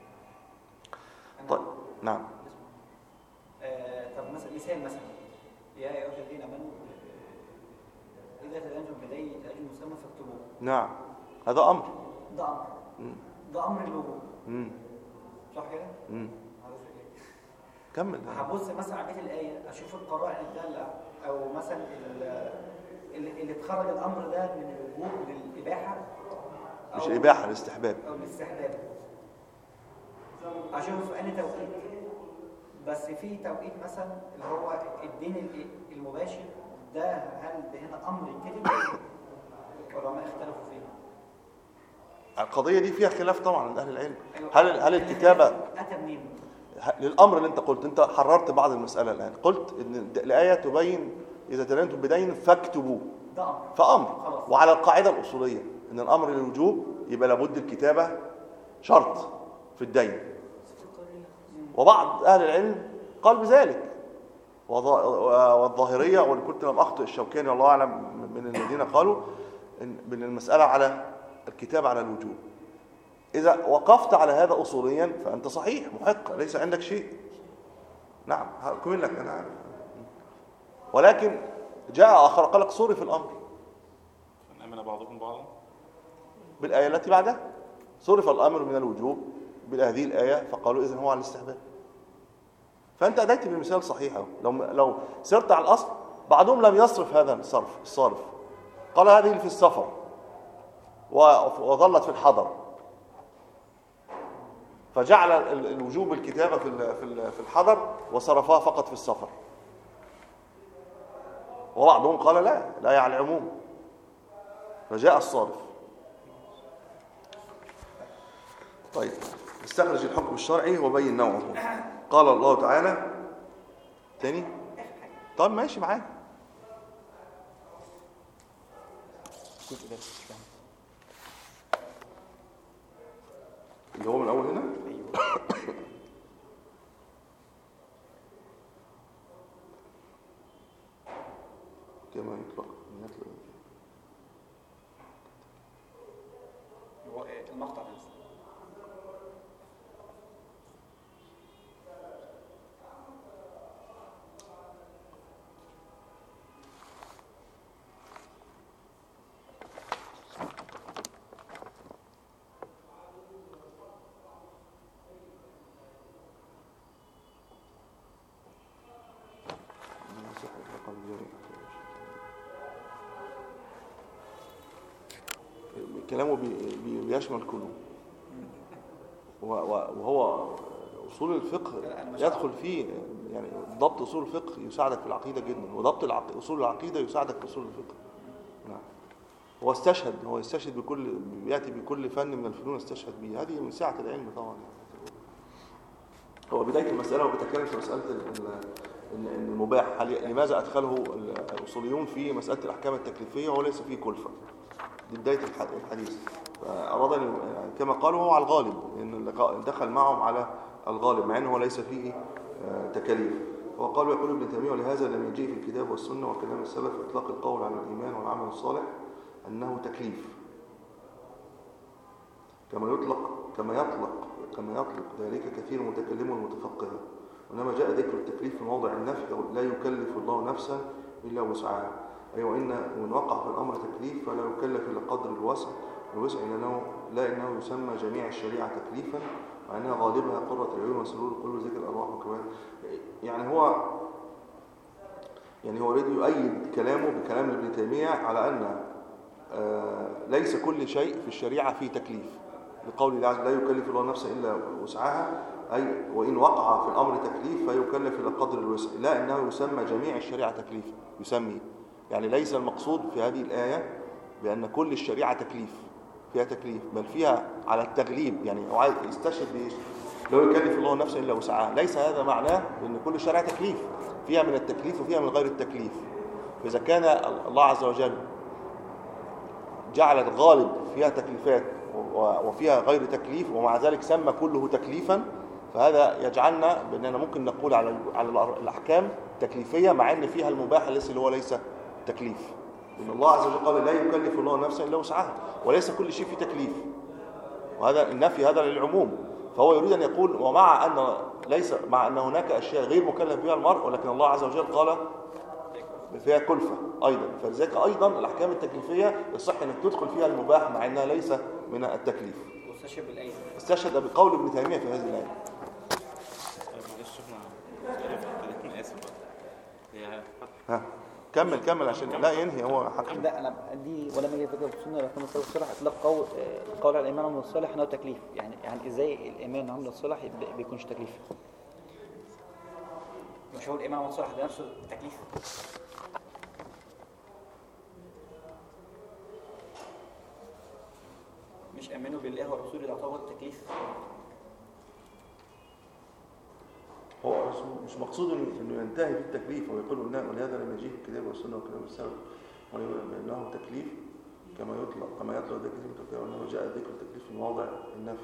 Speaker 1: طيب نعم
Speaker 4: آه، طب مثلا مثال مثلا يا ايها الذين امنوا آه، اذا تدينتم بدين اجل مسمى فاكتبوه
Speaker 1: نعم هذا امر
Speaker 4: ده امر
Speaker 1: مم.
Speaker 4: ده امر الوجوب
Speaker 1: مم.
Speaker 4: صح كده؟
Speaker 1: مم.
Speaker 4: عارف إيه؟
Speaker 1: كمل
Speaker 4: هبص مثلا على بيت الايه اشوف القرائن الداله او مثلا ال- اللي اللي تخرج الامر ده من الوجوب للاباحه
Speaker 1: مش
Speaker 4: أو-
Speaker 1: الاباحه الاستحباب
Speaker 4: او الاستحباب اشوف انهي توقيت بس في توقيت مثلا اللي هو الدين ال- المباشر ده هل ده هنا امر يتكتب العلماء اختلفوا فيه
Speaker 1: القضية دي فيها خلاف طبعا عند أهل العلم هل هل الكتابة
Speaker 4: اتى منين؟
Speaker 1: ه- للأمر اللي أنت قلت أنت حررت بعض المسألة الآن قلت إن الد- الآية تبين إذا تدينتم بدين فاكتبوا
Speaker 4: ده امر
Speaker 1: فأمر
Speaker 4: خلاص.
Speaker 1: وعلى القاعدة الأصولية إن الأمر للوجوب يبقى لابد الكتابة شرط في الدين وبعض أهل العلم قال بذلك وظا- والظاهرية وإن كنت لم أخطئ الشوكاني والله أعلم من الذين قالوا إن من المسألة على الكتاب على الوجوب إذا وقفت على هذا أصوليا فأنت صحيح محق ليس عندك شيء نعم هكمل لك أنا عارف ولكن جاء آخر قال لك صوري في الأمر
Speaker 2: فنأمن بعضكم بعضا
Speaker 1: بالآية التي بعدها صرف الأمر من الوجوب بهذه الآية فقالوا إذن هو على الاستحباب فأنت أديت بمثال صحيح أهو. لو لو سرت على الأصل بعضهم لم يصرف هذا الصرف الصارف قال هذه في السفر و- وظلت في الحضر فجعل ال- الوجوب الكتابة في ال- في ال- في الحضر وصرفها فقط في السفر وبعضهم قال لا لا على العموم فجاء الصارف طيب استخرج الحكم الشرعي وبين نوعه قال الله تعالى تاني طيب ماشي معاك
Speaker 2: الجزء ده مش فاهم.
Speaker 1: اللي هو من اول هنا كما يطلق من يطلق
Speaker 4: هو المقطع ده
Speaker 1: كلامه بي- بي- بيشمل كله و- و- وهو اصول الفقه
Speaker 4: أنا مش
Speaker 1: يدخل فيه يعني ضبط اصول الفقه يساعدك في العقيده جدا وضبط العق- اصول العقيده يساعدك في اصول الفقه نعم هو استشهد هو يستشهد بكل ياتي بكل فن من الفنون يستشهد به هذه من سعه العلم طبعا هو بدايه المساله وبيتكلم في مساله ال- ال- ال- المباح هل لماذا ادخله ال- الاصوليون في مساله الاحكام التكليفيه وهو ليس فيه كلفه دي بدايه الح- الحديث فاراد ان يعني كما قالوا هو على الغالب لان اللقاء دخل معهم على الغالب مع انه ليس فيه آه، تكاليف وقال يقول ابن تيميه ولهذا لم يجيء في الكتاب والسنه وكلام السلف اطلاق القول على الايمان والعمل الصالح انه تكليف كما يطلق كما يطلق كما يطلق ذلك كثير متكلم ومتفقه وإنما جاء ذكر التكليف في موضع النفي أو لا يكلف الله نفسا إلا وسعها أي وإن وإن وقع في الأمر تكليف فلا يكلف إلا قدر الوسع الوسع لأنه لا إنه يسمى جميع الشريعة تكليفا وأنها غالبها قرة العيون وسرور القلوب ذكر الأرواح وكمان يعني هو يعني هو يريد يؤيد كلامه بكلام ابن تيمية على أن آه، ليس كل شيء في الشريعة فيه تكليف لقول الله عز وجل لا يكلف الله نفسا إلا وسعها أي وإن وقع في الأمر تكليف فيكلف إلى قدر الوسع لا إنه يسمى جميع الشريعة تكليفا يسمي يعني ليس المقصود في هذه الآية بأن كل الشريعة تكليف فيها تكليف بل فيها على التغليب يعني هو عايز يستشهد بإيش لا يكلف الله نفسا إلا وسعها ليس هذا معناه أن كل الشريعة تكليف فيها من التكليف وفيها من غير التكليف فإذا كان الله عز وجل جعل الغالب فيها تكليفات و- وفيها غير تكليف ومع ذلك سمى كله تكليفا فهذا يجعلنا بأننا ممكن نقول على على الأر- الأحكام تكليفية مع أن فيها المباح ليس اللي هو ليس تكليف إن الله عز وجل قال لا يكلف الله نفسا إلا وسعها وليس كل شيء فيه تكليف وهذا النفي هذا للعموم فهو يريد أن يقول ومع أن ليس مع أن هناك أشياء غير مكلف بها المرء ولكن الله عز وجل قال فيها كلفة أيضا فلذلك أيضا الأحكام التكليفية يصح أنك تدخل فيها المباح مع أنها ليس من التكليف
Speaker 4: واستشهد بالايه
Speaker 1: استشهد بقول ابن تيمية في هذه الآية
Speaker 2: طيب معلش شفنا سؤال في الحديث، انا اسف بقى هي
Speaker 1: ها كمل كمل عشان لا ينهي هو حكم
Speaker 6: لا انا دي ولما يجي ذكر في السنه الاحكام الصالح الصالح اطلاق قول آه، القول على الايمان والعمل الصالح انه تكليف يعني يعني ازاي الايمان والعمل الصالح يبقى- بيكونش تكليف
Speaker 4: مش هو الامام الصالح ده نفسه تكليف مش مش امنوا بالله ورسوله ده يعتبر تكليف
Speaker 1: هو مش مش مقصود انه إنه ينتهي في التكليف ويقول إنه ولهذا لم يجيء الكتاب والسنه وكلام السلف وانه تكليف كما يطلق كما يطلق ذكر التكليف وانه جاء ذكر التكليف في مواضع النفي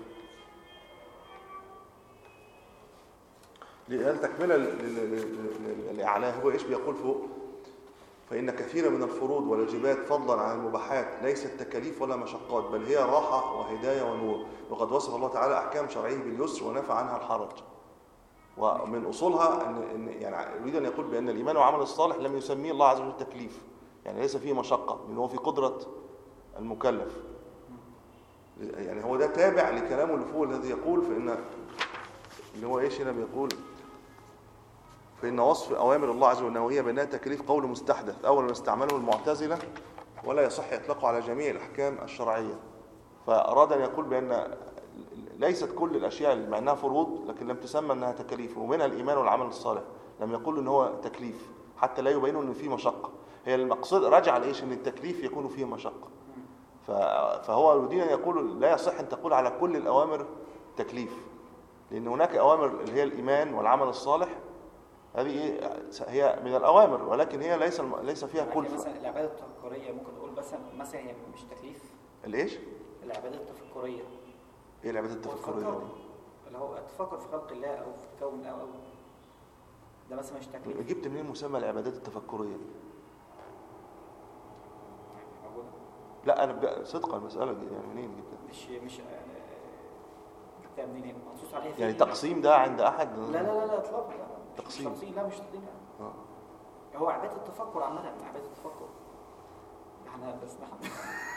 Speaker 1: لأن تكملة الإعلاه هو إيش بيقول فوق فإن كثيرا من الفروض والواجبات فضلا عن المباحات ليست تكاليف ولا مشقات بل هي راحة وهداية ونور وقد وصف الله تعالى أحكام شرعيه باليسر ونفى عنها الحرج ومن أصولها أن إن يعني يريد أن يقول بأن الإيمان والعمل الصالح لم يسميه الله عز وجل تكليف يعني ليس فيه مشقة لأنه هو في قدرة المكلف يعني هو ده تابع لكلامه اللي فوق الذي يقول فإن اللي هو إيش هنا بيقول فإن وصف أوامر الله عز وجل وهي بأنها تكليف قول مستحدث أولا استعمله المعتزلة ولا يصح إطلاقه على جميع الأحكام الشرعية فأراد أن يقول بأن ليست كل الأشياء اللي مع أنها فروض لكن لم تسمى أنها تكاليف ومنها الإيمان والعمل الصالح لم يقول أن هو تكليف حتى لا يبينوا أن فيه مشقة هي المقصود رجع لإيش أن التكليف يكون فيه مشقة ف- فهو يريد أن يقول لا يصح أن تقول على كل الأوامر تكليف لأن هناك أوامر اللي هي الإيمان والعمل الصالح هذه إيه؟ هي من الأوامر ولكن هي ليس الم- ليس فيها
Speaker 4: يعني
Speaker 1: كلفة
Speaker 4: مثلا العباده التفكريه ممكن نقول مثلا مثلا هي مش تكليف
Speaker 1: الإيش؟
Speaker 4: العباده التفكريه
Speaker 1: إيه العبادات التفكرية
Speaker 4: والفكر.
Speaker 1: دي؟
Speaker 4: اللي هو التفكر في خلق الله او في الكون او او ده مثلا مش تكليف
Speaker 1: جبت منين مسمى العبادات التفكرية دي؟
Speaker 4: موجوده
Speaker 1: لا أنا بجا- صدقا المسألة دي يعني منين جبتها؟
Speaker 4: مش مش آه، جبتها منين منصوص عليها
Speaker 1: يعني
Speaker 4: فين؟
Speaker 1: تقسيم ده عند أحد
Speaker 4: لا لا لا لا اطلاقا لا مش
Speaker 1: تقسيم.
Speaker 4: تقسيم لا مش تقسيم لا.
Speaker 1: آه.
Speaker 4: هو عباده التفكر عامه عباده التفكر احنا بس احنا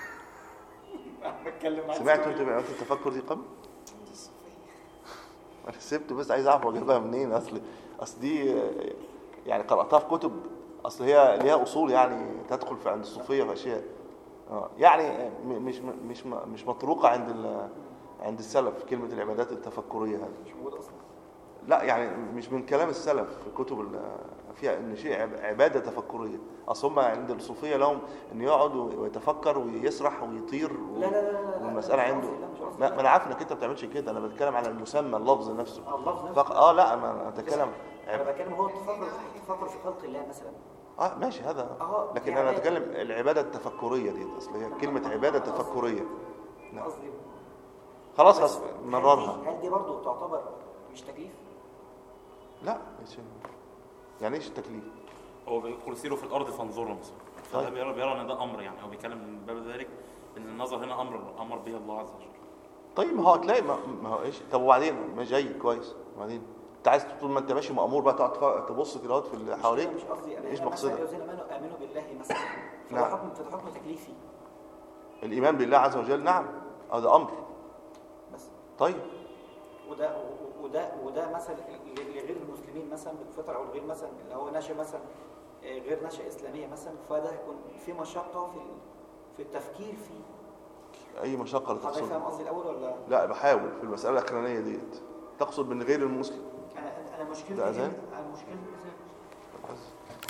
Speaker 4: بتكلم معاك
Speaker 1: سمعتوا انتوا بعبادات التفكر دي قبل؟
Speaker 3: عند الصوفية
Speaker 1: انا سبت بس عايز اعرف اجيبها منين اصل اصل دي آه، يعني قراتها في كتب اصل هي ليها اصول يعني تدخل في عند الصوفيه في اشياء اه يعني آه، م- مش مش مش مطروقه عند ال- عند السلف كلمه العبادات التفكريه هذه
Speaker 4: مش موجود اصلا
Speaker 1: لا يعني مش من كلام السلف في كتب ال- فيها ان شيء عب- عباده تفكريه اصل هم عند الصوفيه لهم ان يقعد ويتفكر ويسرح ويطير و...
Speaker 4: لا لا لا لا لا
Speaker 1: والمساله
Speaker 4: لا،
Speaker 1: عنده
Speaker 4: مش قصدي، لا، مش قصدي.
Speaker 1: ما ما انا عارف انك انت ما بتعملش كده انا بتكلم على المسمى اللفظ نفسه
Speaker 4: آه، اللفظ نفسه.
Speaker 1: فق... اه لا ما انا اتكلم
Speaker 4: انا
Speaker 1: عب...
Speaker 4: بتكلم هو التفكر التفكر في خلق الله مثلا
Speaker 1: اه ماشي هذا
Speaker 4: اه
Speaker 1: لكن
Speaker 4: يعني
Speaker 1: انا اتكلم العباده التفكريه دي اصل هي كلمه عباده تفكريه نعم.
Speaker 4: قصدي
Speaker 1: خلاص
Speaker 4: بس
Speaker 1: خلاص
Speaker 4: هل
Speaker 1: نررها
Speaker 4: دي- هل دي برضه تعتبر مش تكليف؟
Speaker 1: لا مش يعني ايش التكليف
Speaker 2: هو بيقول سيروا في الارض فانظروا مثلا
Speaker 1: طيب.
Speaker 2: فده بيرى بيرى ان ده امر يعني هو بيتكلم من باب ذلك ان النظر هنا امر امر به الله عز وجل
Speaker 1: طيب ما هو هتلاقي ما, ما هو ايش طب وبعدين ما جاي كويس وبعدين انت عايز طول ما انت ماشي مامور بقى تقعد تف- تبص كده اهوت في اللي
Speaker 4: مش
Speaker 1: حواليك
Speaker 4: كده، مش قصدي انا
Speaker 1: ايش
Speaker 4: هنا مثلا
Speaker 1: مقصدك
Speaker 4: يوزن امنوا امنوا بالله مثلا فده
Speaker 1: نعم.
Speaker 4: حكم فده حكم تكليفي
Speaker 1: الايمان بالله عز وجل نعم هذا امر
Speaker 4: بس
Speaker 1: طيب
Speaker 4: وده و- وده وده مثلا ل- لغير المسلمين مثلا بالفطره او الغير مثلا اللي هو نشأ مثلا آه، غير نشأة اسلاميه مثلا فده هيكون في مشقه في ال- في التفكير فيه
Speaker 1: اي مشقه لا
Speaker 4: حضرتك فاهم
Speaker 1: تقصد
Speaker 4: قصدي الاول ولا
Speaker 1: لا بحاول في المساله الاخرانيه ديت تقصد من غير المسلم
Speaker 4: انا انا أنا مشكلتي
Speaker 1: ده أذان؟
Speaker 4: انا مشكلتي الاذان
Speaker 1: بس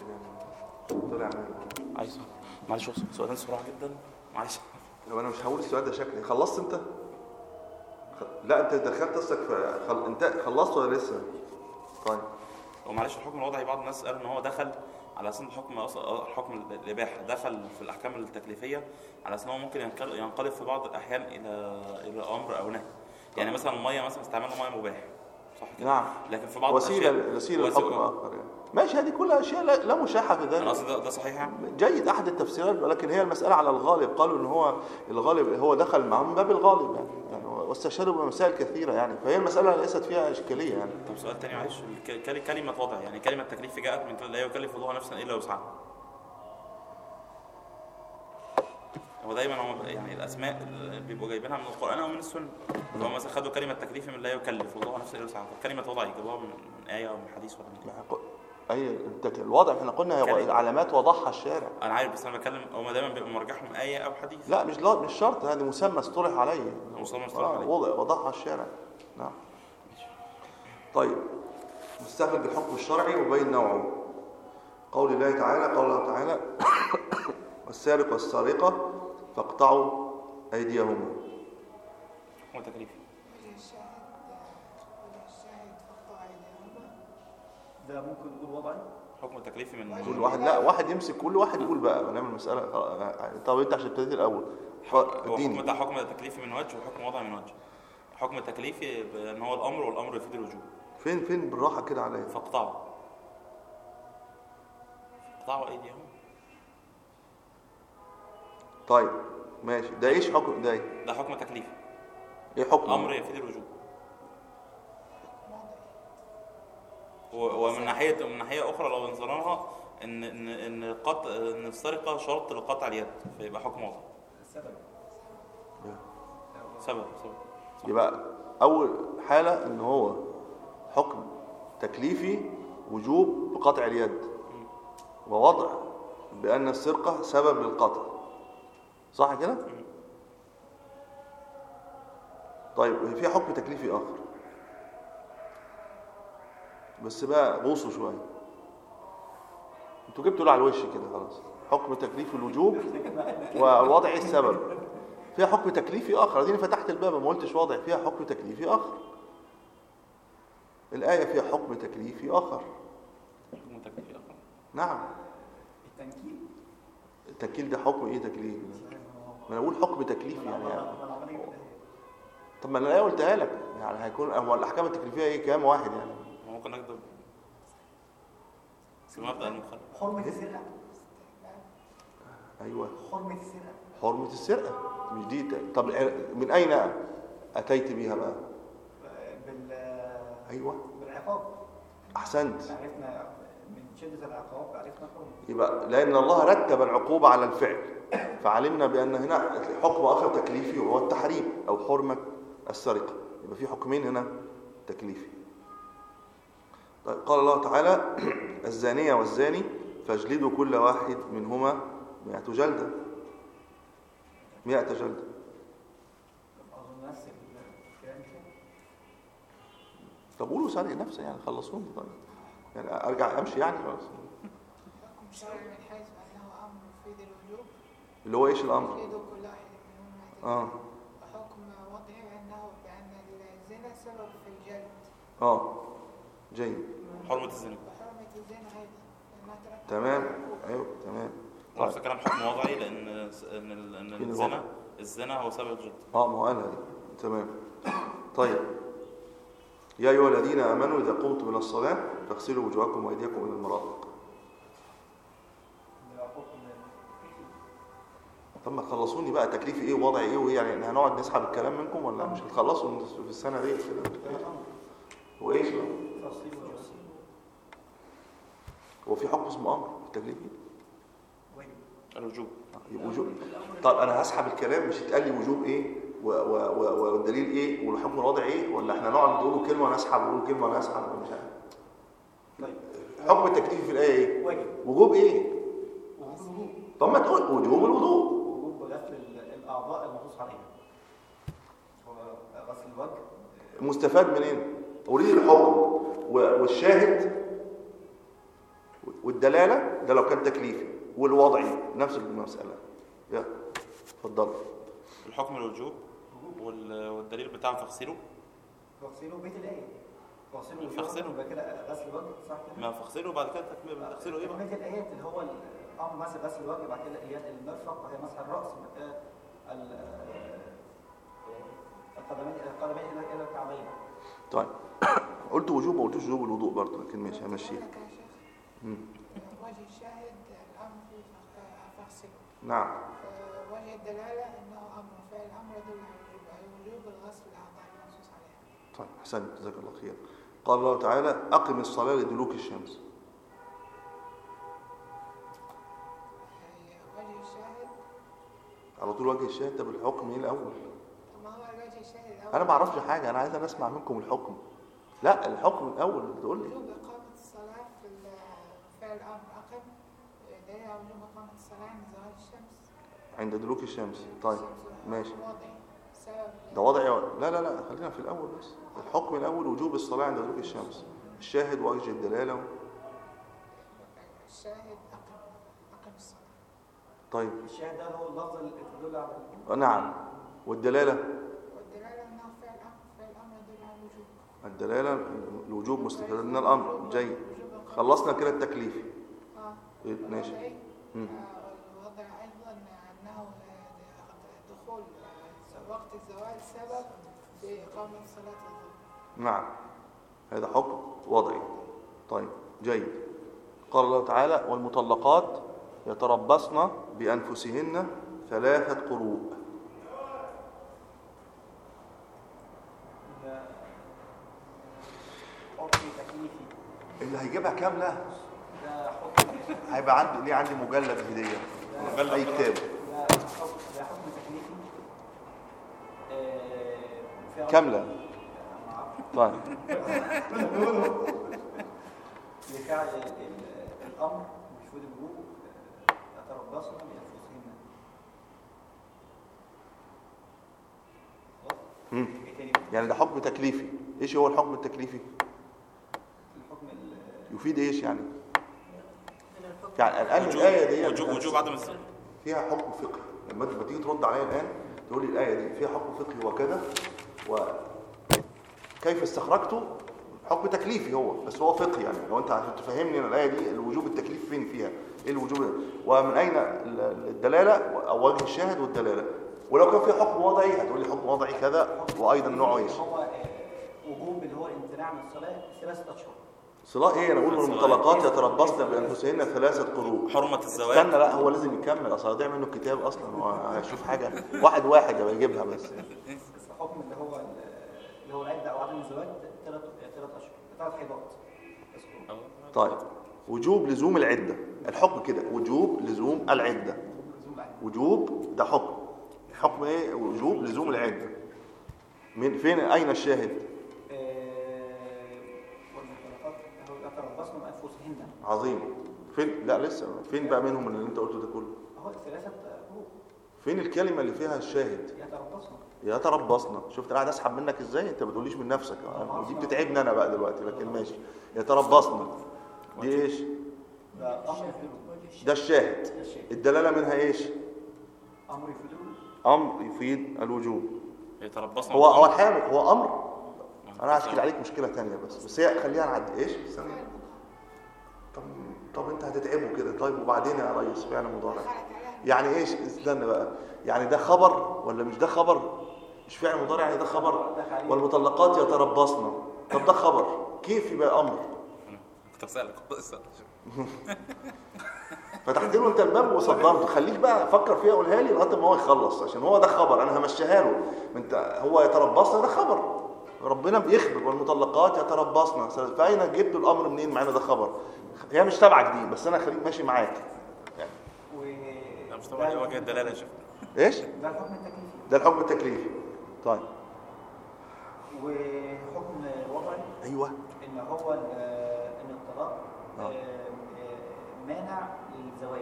Speaker 1: طلع من-
Speaker 2: عايز معلش بس سؤالين سرعه جدا معلش
Speaker 1: لو انا مش هقول السؤال ده شكلي خلصت انت خ- لا انت دخلت قصدك في خل... انت خلصت ولا لسه طيب
Speaker 2: هو معلش الحكم الوضعي بعض الناس قال ان هو دخل على اساس ان حكم أص- حكم الاباحه دخل في الاحكام التكليفيه على اساس ان هو ممكن ينقل- ينقلب في بعض الاحيان الى الى امر او نهي يعني مثلا الميه مثلا استعمال الميه مباح صح كده
Speaker 1: نعم
Speaker 2: لكن في بعض
Speaker 1: وسيله
Speaker 2: الاشياء
Speaker 1: وسيله
Speaker 2: وسيلة-
Speaker 1: الحكم اخر يعني ماشي هذه كلها اشياء لا, لا مشاحه في
Speaker 2: انا
Speaker 1: ذلك
Speaker 2: قصدي ده, ده صحيح يعني
Speaker 1: جيد احد التفسيرات ولكن هي المساله على الغالب قالوا ان هو الغالب هو دخل معهم من باب الغالب يعني, يعني واستشهدوا بمسائل كثيره يعني فهي المساله ليست فيها اشكاليه يعني
Speaker 2: طب سؤال تاني معلش الك- كل- كلمه وضع يعني كلمه تكليف جاءت من لا يكلف الله نفسا الا وسعها هو دايما هو يعني الاسماء اللي بيبقوا جايبينها من القران او من السنه اللي هو مثلا خدوا كلمه تكليف من لا يكلف الله نفسا الا وسعها طب كلمه وضع يجيبوها من من ايه او من حديث ولا من
Speaker 1: ما ق- اي التك- الوضع احنا قلنا هو
Speaker 2: كلمة.
Speaker 1: علامات وضعها الشارع
Speaker 2: انا عارف بس انا بتكلم هم دايما بيبقوا مرجحهم ايه او حديث
Speaker 1: لا مش لا مش شرط هذه مسمى اصطلح عليه
Speaker 2: مسمى اصطلح
Speaker 1: آه،
Speaker 2: عليه.
Speaker 1: وضع وضعها الشارع نعم طيب مستقبل بالحكم الشرعي وبين نوعه قول الله تعالى قول الله تعالى والسارق والسارقة فاقطعوا أيديهما
Speaker 2: حكم تكليفي
Speaker 3: وجه الشاهد وجه الشاهد فقطع أيديهما
Speaker 4: ده ممكن نقول وضعي
Speaker 2: حكم تكليفي من
Speaker 1: كل واحد لا واحد يمسك كل واحد يقول بقى نعمل مسألة طب انت عشان ابتديت الأول ف-
Speaker 2: هو حكم
Speaker 1: اديني
Speaker 2: ده حكم تكليفي من وجه وحكم وضعي من وجه حكم تكليفي بان هو الامر والامر يفيد الوجوب
Speaker 1: فين فين بالراحة كده عليا
Speaker 2: فاقطعوا فاقطعوا ايديهم
Speaker 1: طيب ماشي ده ايش حكم ده ايه
Speaker 2: ده حكم تكليفي
Speaker 1: ايه حكم
Speaker 2: امر يفيد الوجوب و- ومن ناحيه من ناحيه اخرى لو نظرناها ان ان ان قطع ان السرقه شرط لقطع اليد فيبقى حكم وضعي
Speaker 4: السبب
Speaker 2: سبب سبب
Speaker 1: يبقى أول حالة إن هو حكم تكليفي وجوب بقطع اليد ووضع بأن السرقة سبب للقطع صح كده؟ طيب في حكم تكليفي آخر بس بقى غوصوا شوية انتوا جبتوا له على الوش كده خلاص حكم تكليفي الوجوب ووضع السبب فيها حكم تكليفي آخر اديني فتحت الباب ما قلتش واضع فيها حكم تكليفي آخر الآية فيها حكم تكليفي آخر
Speaker 2: حكم تكليفي اخر
Speaker 1: نعم
Speaker 4: التنكيل
Speaker 1: التكليف ده حكم ايه تكليف ما انا بقول حكم تكليفي يعني, يعني. طب ما انا الآية قلتها لك يعني هيكون هو الأحكام التكليفية ايه كام واحد يعني
Speaker 2: ممكن نكتب في مبدا المخالفه
Speaker 4: حرمة السرقة
Speaker 1: ايوه
Speaker 4: حرمة السرقة
Speaker 1: حرمة السرقة مش دي ت- طب من أين أتيت بها بقى
Speaker 4: بال
Speaker 1: أيوه
Speaker 4: بالعقاب
Speaker 1: أحسنت
Speaker 4: عرفنا من شدة العقاب عرفنا حرمة
Speaker 1: يبقى لأن الله رتب العقوبة على الفعل فعلمنا بأن هنا حكم آخر تكليفي وهو التحريم أو حرمة السرقة يبقى في حكمين هنا تكليفي طيب قال الله تعالى الزانية والزاني فاجلدوا كل واحد منهما مئة جلدة مئة جلدة
Speaker 4: أظن نفس الكلام كده
Speaker 1: طب قولوا سرق نفسه يعني خلصوني طيب يعني أرجع أمشي يعني خلاص
Speaker 3: حكم شرعي من حيث أنه أمر يفيد الوجوب
Speaker 1: اللي هو إيش الأمر
Speaker 3: يفيد كل واحد منهما
Speaker 1: آه
Speaker 3: وحكم وضعي أنه بأن الزنا سبب في الجلد
Speaker 1: آه جيد
Speaker 2: حرمه الزنا
Speaker 3: وحرمة الزنا أيضا لأنها ترتب
Speaker 1: تمام
Speaker 3: على العقوبة.
Speaker 1: أيوه تمام
Speaker 2: نفس الكلام حكم وضعي لان ان ال- ان
Speaker 1: فين
Speaker 2: الزنا
Speaker 1: الوضع؟
Speaker 2: الزنا هو سبب الجلد
Speaker 1: اه ما هو قالها دي تمام طيب يا ايها الذين امنوا اذا قمتم الى الصلاه فاغسلوا وجوهكم وايديكم الى المرافق
Speaker 4: ده حكم
Speaker 1: طب ما تخلصوني بقى تكليفي ايه ووضعي ايه وايه يعني هنقعد نسحب الكلام منكم ولا مش هتخلصوا في السنه دي كده وايش
Speaker 4: تصليب وجوه
Speaker 1: هو في حكم اسمه امر في التكليفي
Speaker 4: واجب
Speaker 2: الوجوب
Speaker 1: يبقى وجوب طب انا هسحب الكلام مش يتقال لي وجوب ايه و- و- و- والدليل ايه والحكم الوضعي ايه ولا احنا نقعد نقولوا كلمه ونسحب ونقول كلمه ونسحب مش عارف
Speaker 4: طيب
Speaker 1: حكم التكليف في الايه ايه
Speaker 4: واجب
Speaker 1: وجوب ايه
Speaker 4: وجوب الوضوء
Speaker 1: طب ما تقول وجوب الوضوء
Speaker 4: وجوب غسل ال- الأعضاء المنصوص عليها هو غسل الوجه
Speaker 1: مستفاد منين اريد الحكم و- والشاهد والدلاله ده لو كان تكليفي والوضعي نفس المساله يلا اتفضل
Speaker 2: الحكم الوجوب وال- والدليل بتاعه فاغسله
Speaker 4: تغسله بيت الآية تغسله وجوه
Speaker 2: فاغسله.
Speaker 4: يبقى كده غسل الوجه صح كده؟
Speaker 2: ما فاغسله وبعد كده تكمل تغسله ايه بقى
Speaker 4: تكملة الآيات اللي هو الأمر مثلا غسل الوجه بعد كده اليد المرفق وهي مسح الرأس بعد كده ال- القدمين القدمين إلى إلى الكعبين
Speaker 1: طيب قلت وجوب ما قلتوش وجوب الوضوء برضه لكن ماشي همشيها
Speaker 3: لك يا شيخ
Speaker 1: مم.
Speaker 3: وجه الشاهد الأمر فيه فخ- فاغسله
Speaker 1: نعم
Speaker 3: آه، وجه الدلالة أنه أمر فعل الأمر يدل على الوجوب أي وجوب الغسل الأعضاء المنصوص عليها
Speaker 1: طيب احسنت جزاك الله خير قال الله تعالى اقم الصلاه لدلوك الشمس
Speaker 3: أي وجه الشاهد
Speaker 1: على طول وجه الشاهد طب الحكم ايه الاول
Speaker 3: طب ما هو وجه الشاهد الأول
Speaker 1: انا ما اعرفش حاجه انا عايز أنا اسمع منكم الحكم لا الحكم الاول تقول لي
Speaker 3: وجوب إقامة الصلاة في ال- فعل الأمر أقم دليل على وجوب إقامة الصلاة عند زوال الشمس
Speaker 1: عند دلوك الشمس طيب
Speaker 3: الشمس
Speaker 1: ماشي
Speaker 3: وضعي سبب
Speaker 1: ده وضعي ولا- لا لا لا خلينا في الاول بس الحكم الاول وجوب الصلاه عند دلوك الشمس الشاهد وجه الدلاله
Speaker 3: الشاهد أقم أقم الصلاة
Speaker 1: طيب
Speaker 4: الشاهد ده هو اللفظ اللي تدل على
Speaker 1: نعم والدلاله
Speaker 3: والدلالة أنه الوجوب
Speaker 1: الدلالة الوجوب مستفاد من الأمر جيد خلصنا كده التكليف
Speaker 3: اه
Speaker 1: إيه، ماشي
Speaker 3: الوضعي
Speaker 1: مم.
Speaker 3: آه، الوضع ايضا انه آه، دخول آه، وقت الزوال سبب باقامه صلاه الظهر
Speaker 1: نعم هذا حكم وضعي طيب جيد قال الله تعالى والمطلقات يتربصن بأنفسهن ثلاثة قروء
Speaker 4: ده حكم تكليفي
Speaker 1: اللي هيجيبها كاملة
Speaker 4: ده حكم
Speaker 1: هيبقى عندي ليه عندي مجلد هدية
Speaker 2: مجلد
Speaker 1: أي كتاب
Speaker 4: ده حكم ده حكم تكليفي آه، في أمر-
Speaker 1: كاملة
Speaker 4: ما أعرفش.
Speaker 1: طيب
Speaker 4: لفعل ال- ال- الامر بشهود الوجوب آه، يتربصن بانفسهن خلاص؟
Speaker 1: مم.
Speaker 4: ايه تاني
Speaker 1: يعني ده حكم تكليفي ايش هو الحكم التكليفي
Speaker 4: الحكم ال-
Speaker 1: يفيد ايش يعني
Speaker 5: من الحكم
Speaker 1: يعني الآن
Speaker 2: وجوب
Speaker 1: الآية دي
Speaker 2: وجوب وجوب عدم الزنا
Speaker 1: فيها حكم فقهي لما انت تيجي ترد عليا الآن تقول لي الآية دي فيها حكم فقهي وكذا وكيف استخرجته حكم تكليفي هو بس هو فقهي يعني لو انت عشان تفهمني ان الآية دي الوجوب التكليفي فين فيها ايه الوجوب ومن اين ال- الدلالة او وجه الشاهد والدلالة ولو كان في حكم وضعي هتقول لي حكم وضعي كذا وايضا نوعه ايش
Speaker 4: هو آه، وجوب اللي هو الامتناع من الصلاه ثلاثه اشهر
Speaker 1: صلاة ايه انا اقول المطلقات يتربصن بانفسهن ثلاثة قروء
Speaker 2: حرمة الزواج
Speaker 1: استنى لا هو لازم يكمل اصل هيضيع منه الكتاب اصلا هو هيشوف حاجه واحد واحد يبقى يجيبها بس
Speaker 4: بس الحكم اللي هو ال- اللي هو العده او عدم الزواج ثلاث ثلاث اشهر ثلاث حيضات بس هو
Speaker 1: طيب وجوب لزوم العده الحكم كده وجوب لزوم العده
Speaker 4: لزوم العدة.
Speaker 1: وجوب ده حكم حكم ايه وجوب لزوم العده من فين اين الشاهد
Speaker 4: آه، والمطلقات هو يتربصن بانفسهن
Speaker 1: عظيم فين لا لسه فين بقى منهم اللي انت قلته ده كله
Speaker 4: اهو ثلاثه قروء
Speaker 1: فين الكلمه اللي فيها الشاهد
Speaker 4: يتربصن
Speaker 1: يتربصنا شفت انا قاعد اسحب منك ازاي انت ما بتقوليش من نفسك دي بتتعبني انا بقى دلوقتي لكن ماشي يتربصنا دي ايش
Speaker 4: ده امر يفيد
Speaker 1: ده الشاهد
Speaker 4: ده الشيء
Speaker 1: الدلاله منها ايش
Speaker 4: امر يفيد
Speaker 1: امر يفيد الوجوب
Speaker 2: يتربصن
Speaker 1: هو هو الحقيقه هو امر انا هشكل عليك مشكله تانية بس بس هي خليها نعدي ايش استنى طب طب انت هتتعبه كده طيب وبعدين يا ريس فعل مضارع يعني ايش استنى بقى يعني ده خبر ولا مش ده خبر مش فعل مضارع يعني ده خبر والمطلقات يتربصن طب ده خبر كيف يبقى امر
Speaker 2: كنت بسألك اسأل.
Speaker 1: فتحت له انت الباب وصدمته خليك بقى فكر فيها قولها لي لغايه ما هو يخلص عشان هو ده خبر انا همشيها له انت هو يتربصنا ده خبر ربنا بيخبر والمطلقات يتربصن فاين جبت الامر منين مع ان ده خبر هي مش تبعك دي بس انا خليك ماشي معاك
Speaker 4: و
Speaker 2: لا مش طبعا وجه الدلالة يا شيخ
Speaker 1: ايش
Speaker 4: ده الحكم التكليفي
Speaker 1: ده الحكم التكليفي طيب
Speaker 4: وحكم وضعي
Speaker 1: ايوه
Speaker 4: ان هو ال- ان الطلاق
Speaker 1: آه.
Speaker 4: آه، آه، مانع للزواج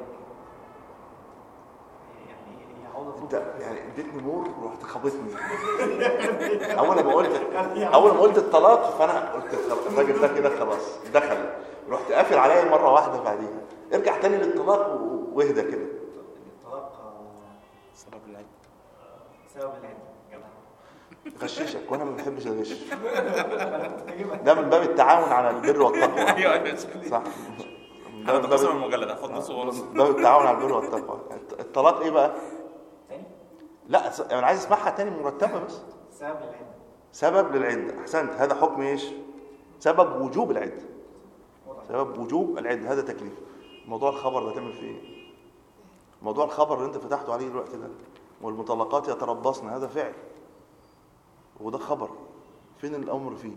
Speaker 4: يعني يعود
Speaker 1: انت يعني اديتني نور ورحت خبطني اول ما قلت اول ما قلت الطلاق فانا قلت خلاص، الراجل ده كده خلاص دخل رحت قافل عليا مره واحده بعديها ارجع تاني للطلاق و- واهدى كده
Speaker 4: الطلاق آه،
Speaker 2: سبب العيب
Speaker 4: سبب العده جدع
Speaker 1: غششك وانا ما بحبش الغش
Speaker 4: انا كنت بجيبها
Speaker 1: ده من باب التعاون على البر والتقوى
Speaker 2: ايوه ايوه
Speaker 1: صح
Speaker 2: انا
Speaker 1: ده من
Speaker 2: بقسم
Speaker 1: باب
Speaker 2: المجلد هاخد نص ونص
Speaker 1: باب التعاون على البر والتقوى الط- الطلاق ايه بقى
Speaker 4: تاني
Speaker 1: لا س- انا عايز اسمعها تاني مرتبه بس
Speaker 4: سبب العده
Speaker 1: سبب للعده احسنت هذا حكم ايش سبب وجوب العده
Speaker 4: وضعي
Speaker 1: سبب وجوب العده هذا تكليف موضوع الخبر ده تعمل فيه ايه موضوع الخبر اللي انت فتحته عليه دلوقتي ده والمطلقات يتربصن هذا فعل وده خبر فين الامر فيه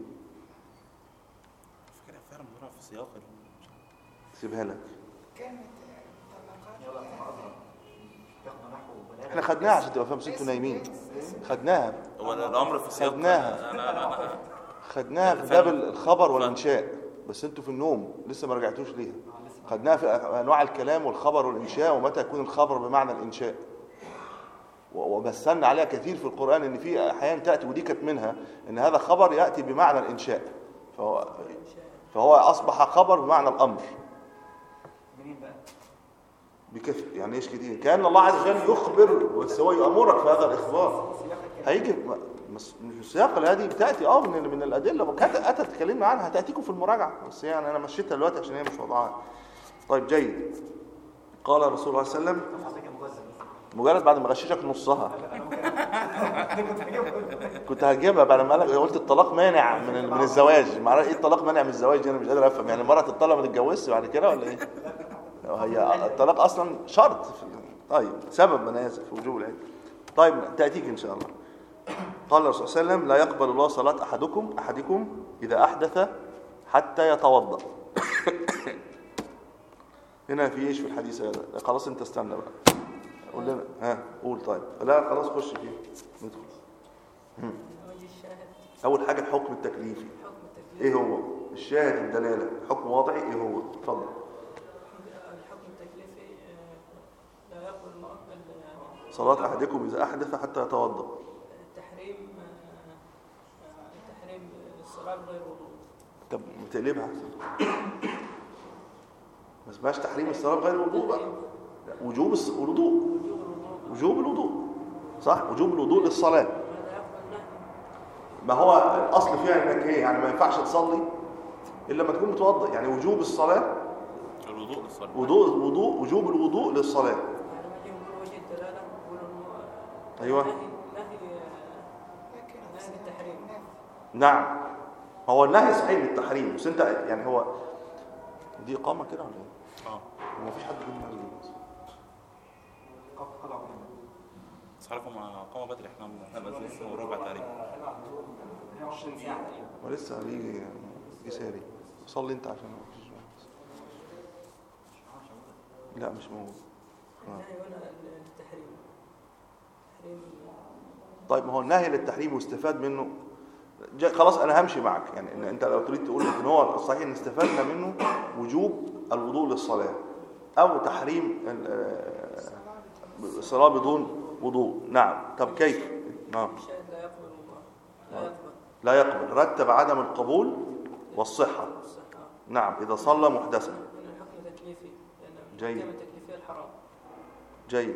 Speaker 2: فكرة فعلا مضارع في سياق ال-
Speaker 1: سيبها لك
Speaker 3: كلمة
Speaker 4: يلا
Speaker 3: مطلقات
Speaker 4: محاضره تاخد نحو وبلاغه
Speaker 1: احنا خدناها عشان تبقى فاهم انتوا نايمين خدناها
Speaker 2: هو الامر في سياق
Speaker 1: خدناها.
Speaker 2: انا انا انا
Speaker 1: خدناها في باب الخبر والانشاء بس انتوا في النوم لسه ما رجعتوش ليها خدناها في انواع الكلام والخبر والانشاء ومتى يكون الخبر بمعنى الانشاء و- ومثلنا عليها كثير في القران ان في احيان تاتي ودي كانت منها ان هذا خبر ياتي بمعنى الانشاء فهو فهو اصبح خبر بمعنى الامر
Speaker 4: منين بقى؟
Speaker 1: بكثر يعني ايش كتير كان الله عز وجل يخبر بس هو يامرك في هذا الاخبار
Speaker 4: سياق الكلام
Speaker 1: هيجي ما- ما الس- مش السياق هذه بتاتي اه من من الادله وكانت اتت تكلمنا عنها هتاتيكم في المراجعه بس يعني انا مشيتها دلوقتي عشان هي مش وضعها طيب جيد قال رسول الله صلى الله عليه وسلم مجرد بعد ما غششك نصها كنت هجيبها بعد ما قالك قلت الطلاق مانع من ال- من الزواج معرفش ايه الطلاق مانع من الزواج دي انا مش قادر افهم يعني المرأة تطلق ما تتجوزش بعد كده ولا ايه هي الطلاق اصلا شرط في طيب سبب انا اسف وجوب العلم طيب تاتيك ان شاء الله قال الرسول صلى الله عليه وسلم لا يقبل الله صلاة احدكم احدكم اذا احدث حتى يتوضا هنا في ايش في الحديث هذا لا خلاص انت استنى بقى قول لنا ها قول طيب لا خلاص خش فيه ندخل
Speaker 5: وجه الشاهد
Speaker 1: اول حاجه الحكم التكليفي
Speaker 5: حكم التكليف
Speaker 1: ايه هو الشاهد الدلاله حكم وضعي ايه هو اتفضل
Speaker 5: الحكم التكليفي آه، لا يقبل الله ال-
Speaker 1: صلاه احدكم اذا احدث حتى يتوضا
Speaker 5: التحريم آه، آه، التحريم الصلاة غير وضوء
Speaker 1: طب ما تقلبها ما اسمهاش تحريم الصلاه بغير الوضوء بقى لا، وجوب الص- الوضوء
Speaker 5: وجوب الوضوء
Speaker 1: وجوب الوضوء صح وجوب الوضوء للصلاه
Speaker 5: وهذا يقبل نهي
Speaker 1: ما هو الاصل فيها انك ايه يعني ما ينفعش تصلي الا لما تكون متوضئ يعني وجوب الصلاه
Speaker 2: الوضوء للصلاة
Speaker 1: وضوء الوضوء وجوب الوضوء للصلاه
Speaker 5: يعني لما يجي يقول وجه الدلالة يقول انه
Speaker 1: أيوة.
Speaker 5: نهي نهي آه،
Speaker 3: لكن
Speaker 5: نهي التحريم
Speaker 1: نعم هو النهي صحيح للتحريم بس انت يعني هو دي اقامه كده ولا ايه؟
Speaker 2: اه
Speaker 1: هو مفيش حد بيقول معايا
Speaker 2: بس حضراتكم قاموا بدري احنا احنا بنزل وربع تقريبا
Speaker 1: ولسه هيجي يساري صلي انت عشان ما فيش لا مش موجود آه.
Speaker 5: النهي هنا التحريم تحريم
Speaker 1: طيب ما هو النهي للتحريم واستفاد منه جا- خلاص انا همشي معك يعني ان انت لو تريد تقول ان هو الصحيح ان استفدنا منه وجوب الوضوء للصلاه او تحريم ال- آه، الصلاه بدون وضوء نعم طب كيف اه
Speaker 5: الشاهد لا يقبل الله لا يقبل
Speaker 1: لا يقبل رتب عدم القبول والصحه
Speaker 5: الصحة
Speaker 1: نعم اذا صلى محدثا
Speaker 5: هنا الحكم تكليفي لأن
Speaker 1: جيد.
Speaker 5: الحكم التكليفي الحرام
Speaker 1: جيد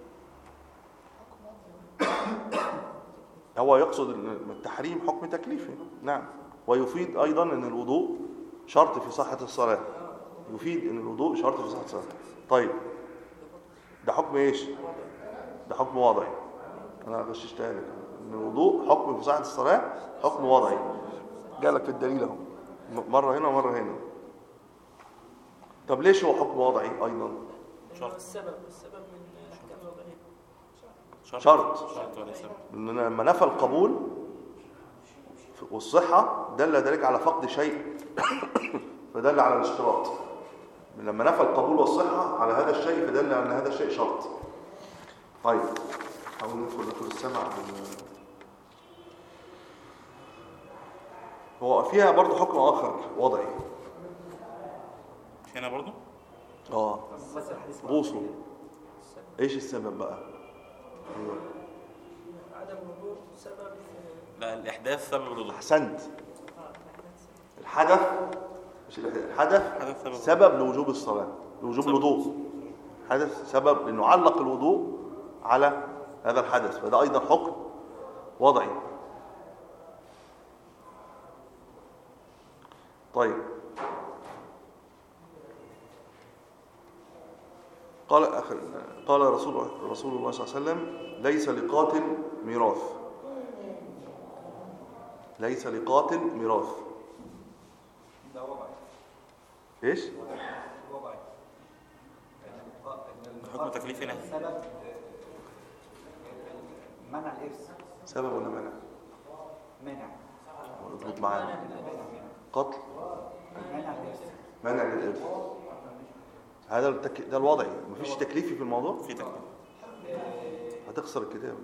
Speaker 1: هو يقصد ان التحريم حكم تكليفي نعم ويفيد ايضا ان الوضوء شرط في صحه الصلاه يفيد ان الوضوء شرط في صحه الصلاه طيب ده حكم ايش ده حكم وضعي انا غششتها لك ان الوضوء حكم في صحه الصلاه حكم وضعي جالك في الدليل اهو م- مره هنا ومره هنا طب ليش هو حكم وضعي ايضا
Speaker 5: لأنه السبب السبب من الأحكام الوضعية
Speaker 1: شرط.
Speaker 2: شرط ولا سبب
Speaker 1: ان لما نفى القبول والصحة دل ذلك على فقد شيء فدل على الاشتراط لما نفى القبول والصحة على هذا الشيء فدل على ان هذا الشيء شرط طيب حاول ندخل ندخل السمع هو فيها برضه حكم آخر وضعي
Speaker 2: مش هنا برضو
Speaker 1: اه
Speaker 4: بس الحديث
Speaker 1: غوصوا ايش السبب بقى ايوه
Speaker 5: عدم الوضوء سبب في
Speaker 2: لا الاحداث سبب الوضوء
Speaker 1: احسنت
Speaker 5: آه، الأحداث.
Speaker 1: الحدث مش الحدث
Speaker 2: حدث سبب
Speaker 1: سبب لوجوب الصلاة لوجوب
Speaker 2: سبب.
Speaker 1: الوضوء حدث سبب لأنه علق الوضوء على هذا الحدث فده أيضا حكم وضعي طيب قال آخر قال رسول رسول الله صلى الله عليه وسلم ليس لقاتل ميراث ليس لقاتل ميراث ايش
Speaker 2: حكم تكليفي نهي
Speaker 4: سبب منع الإرث
Speaker 1: سبب ولا منع
Speaker 4: منع
Speaker 1: اضبط معانا قتل
Speaker 4: منع الإرث
Speaker 1: منع للإرث هذا التك... ده الوضعي مفيش تكليفي في الموضوع
Speaker 2: في تكليف
Speaker 1: هتخسر الكتاب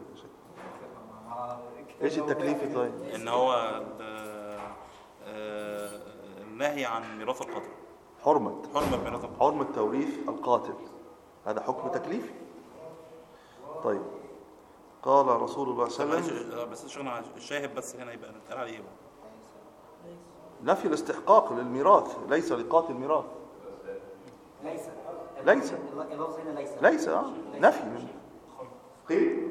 Speaker 1: ايش التكليفي طيب
Speaker 2: ان هو ال- آه، النهي عن ميراث القتل
Speaker 1: حرمة
Speaker 2: حرمة ميراث القتل
Speaker 1: حرمة توريث القاتل هذا حكم تكليفي طيب قال رسول الله صلى الله عليه وسلم
Speaker 2: معلش، آه، بس شغلنا الشاهد بس هنا يبقى نتقال عليه ايه بقى؟
Speaker 1: نفي الاستحقاق للميراث ليس لقاتل ميراث
Speaker 4: ليس
Speaker 1: ليس.
Speaker 4: اللفظ هنا ليس
Speaker 1: ليس آه. نفي قيل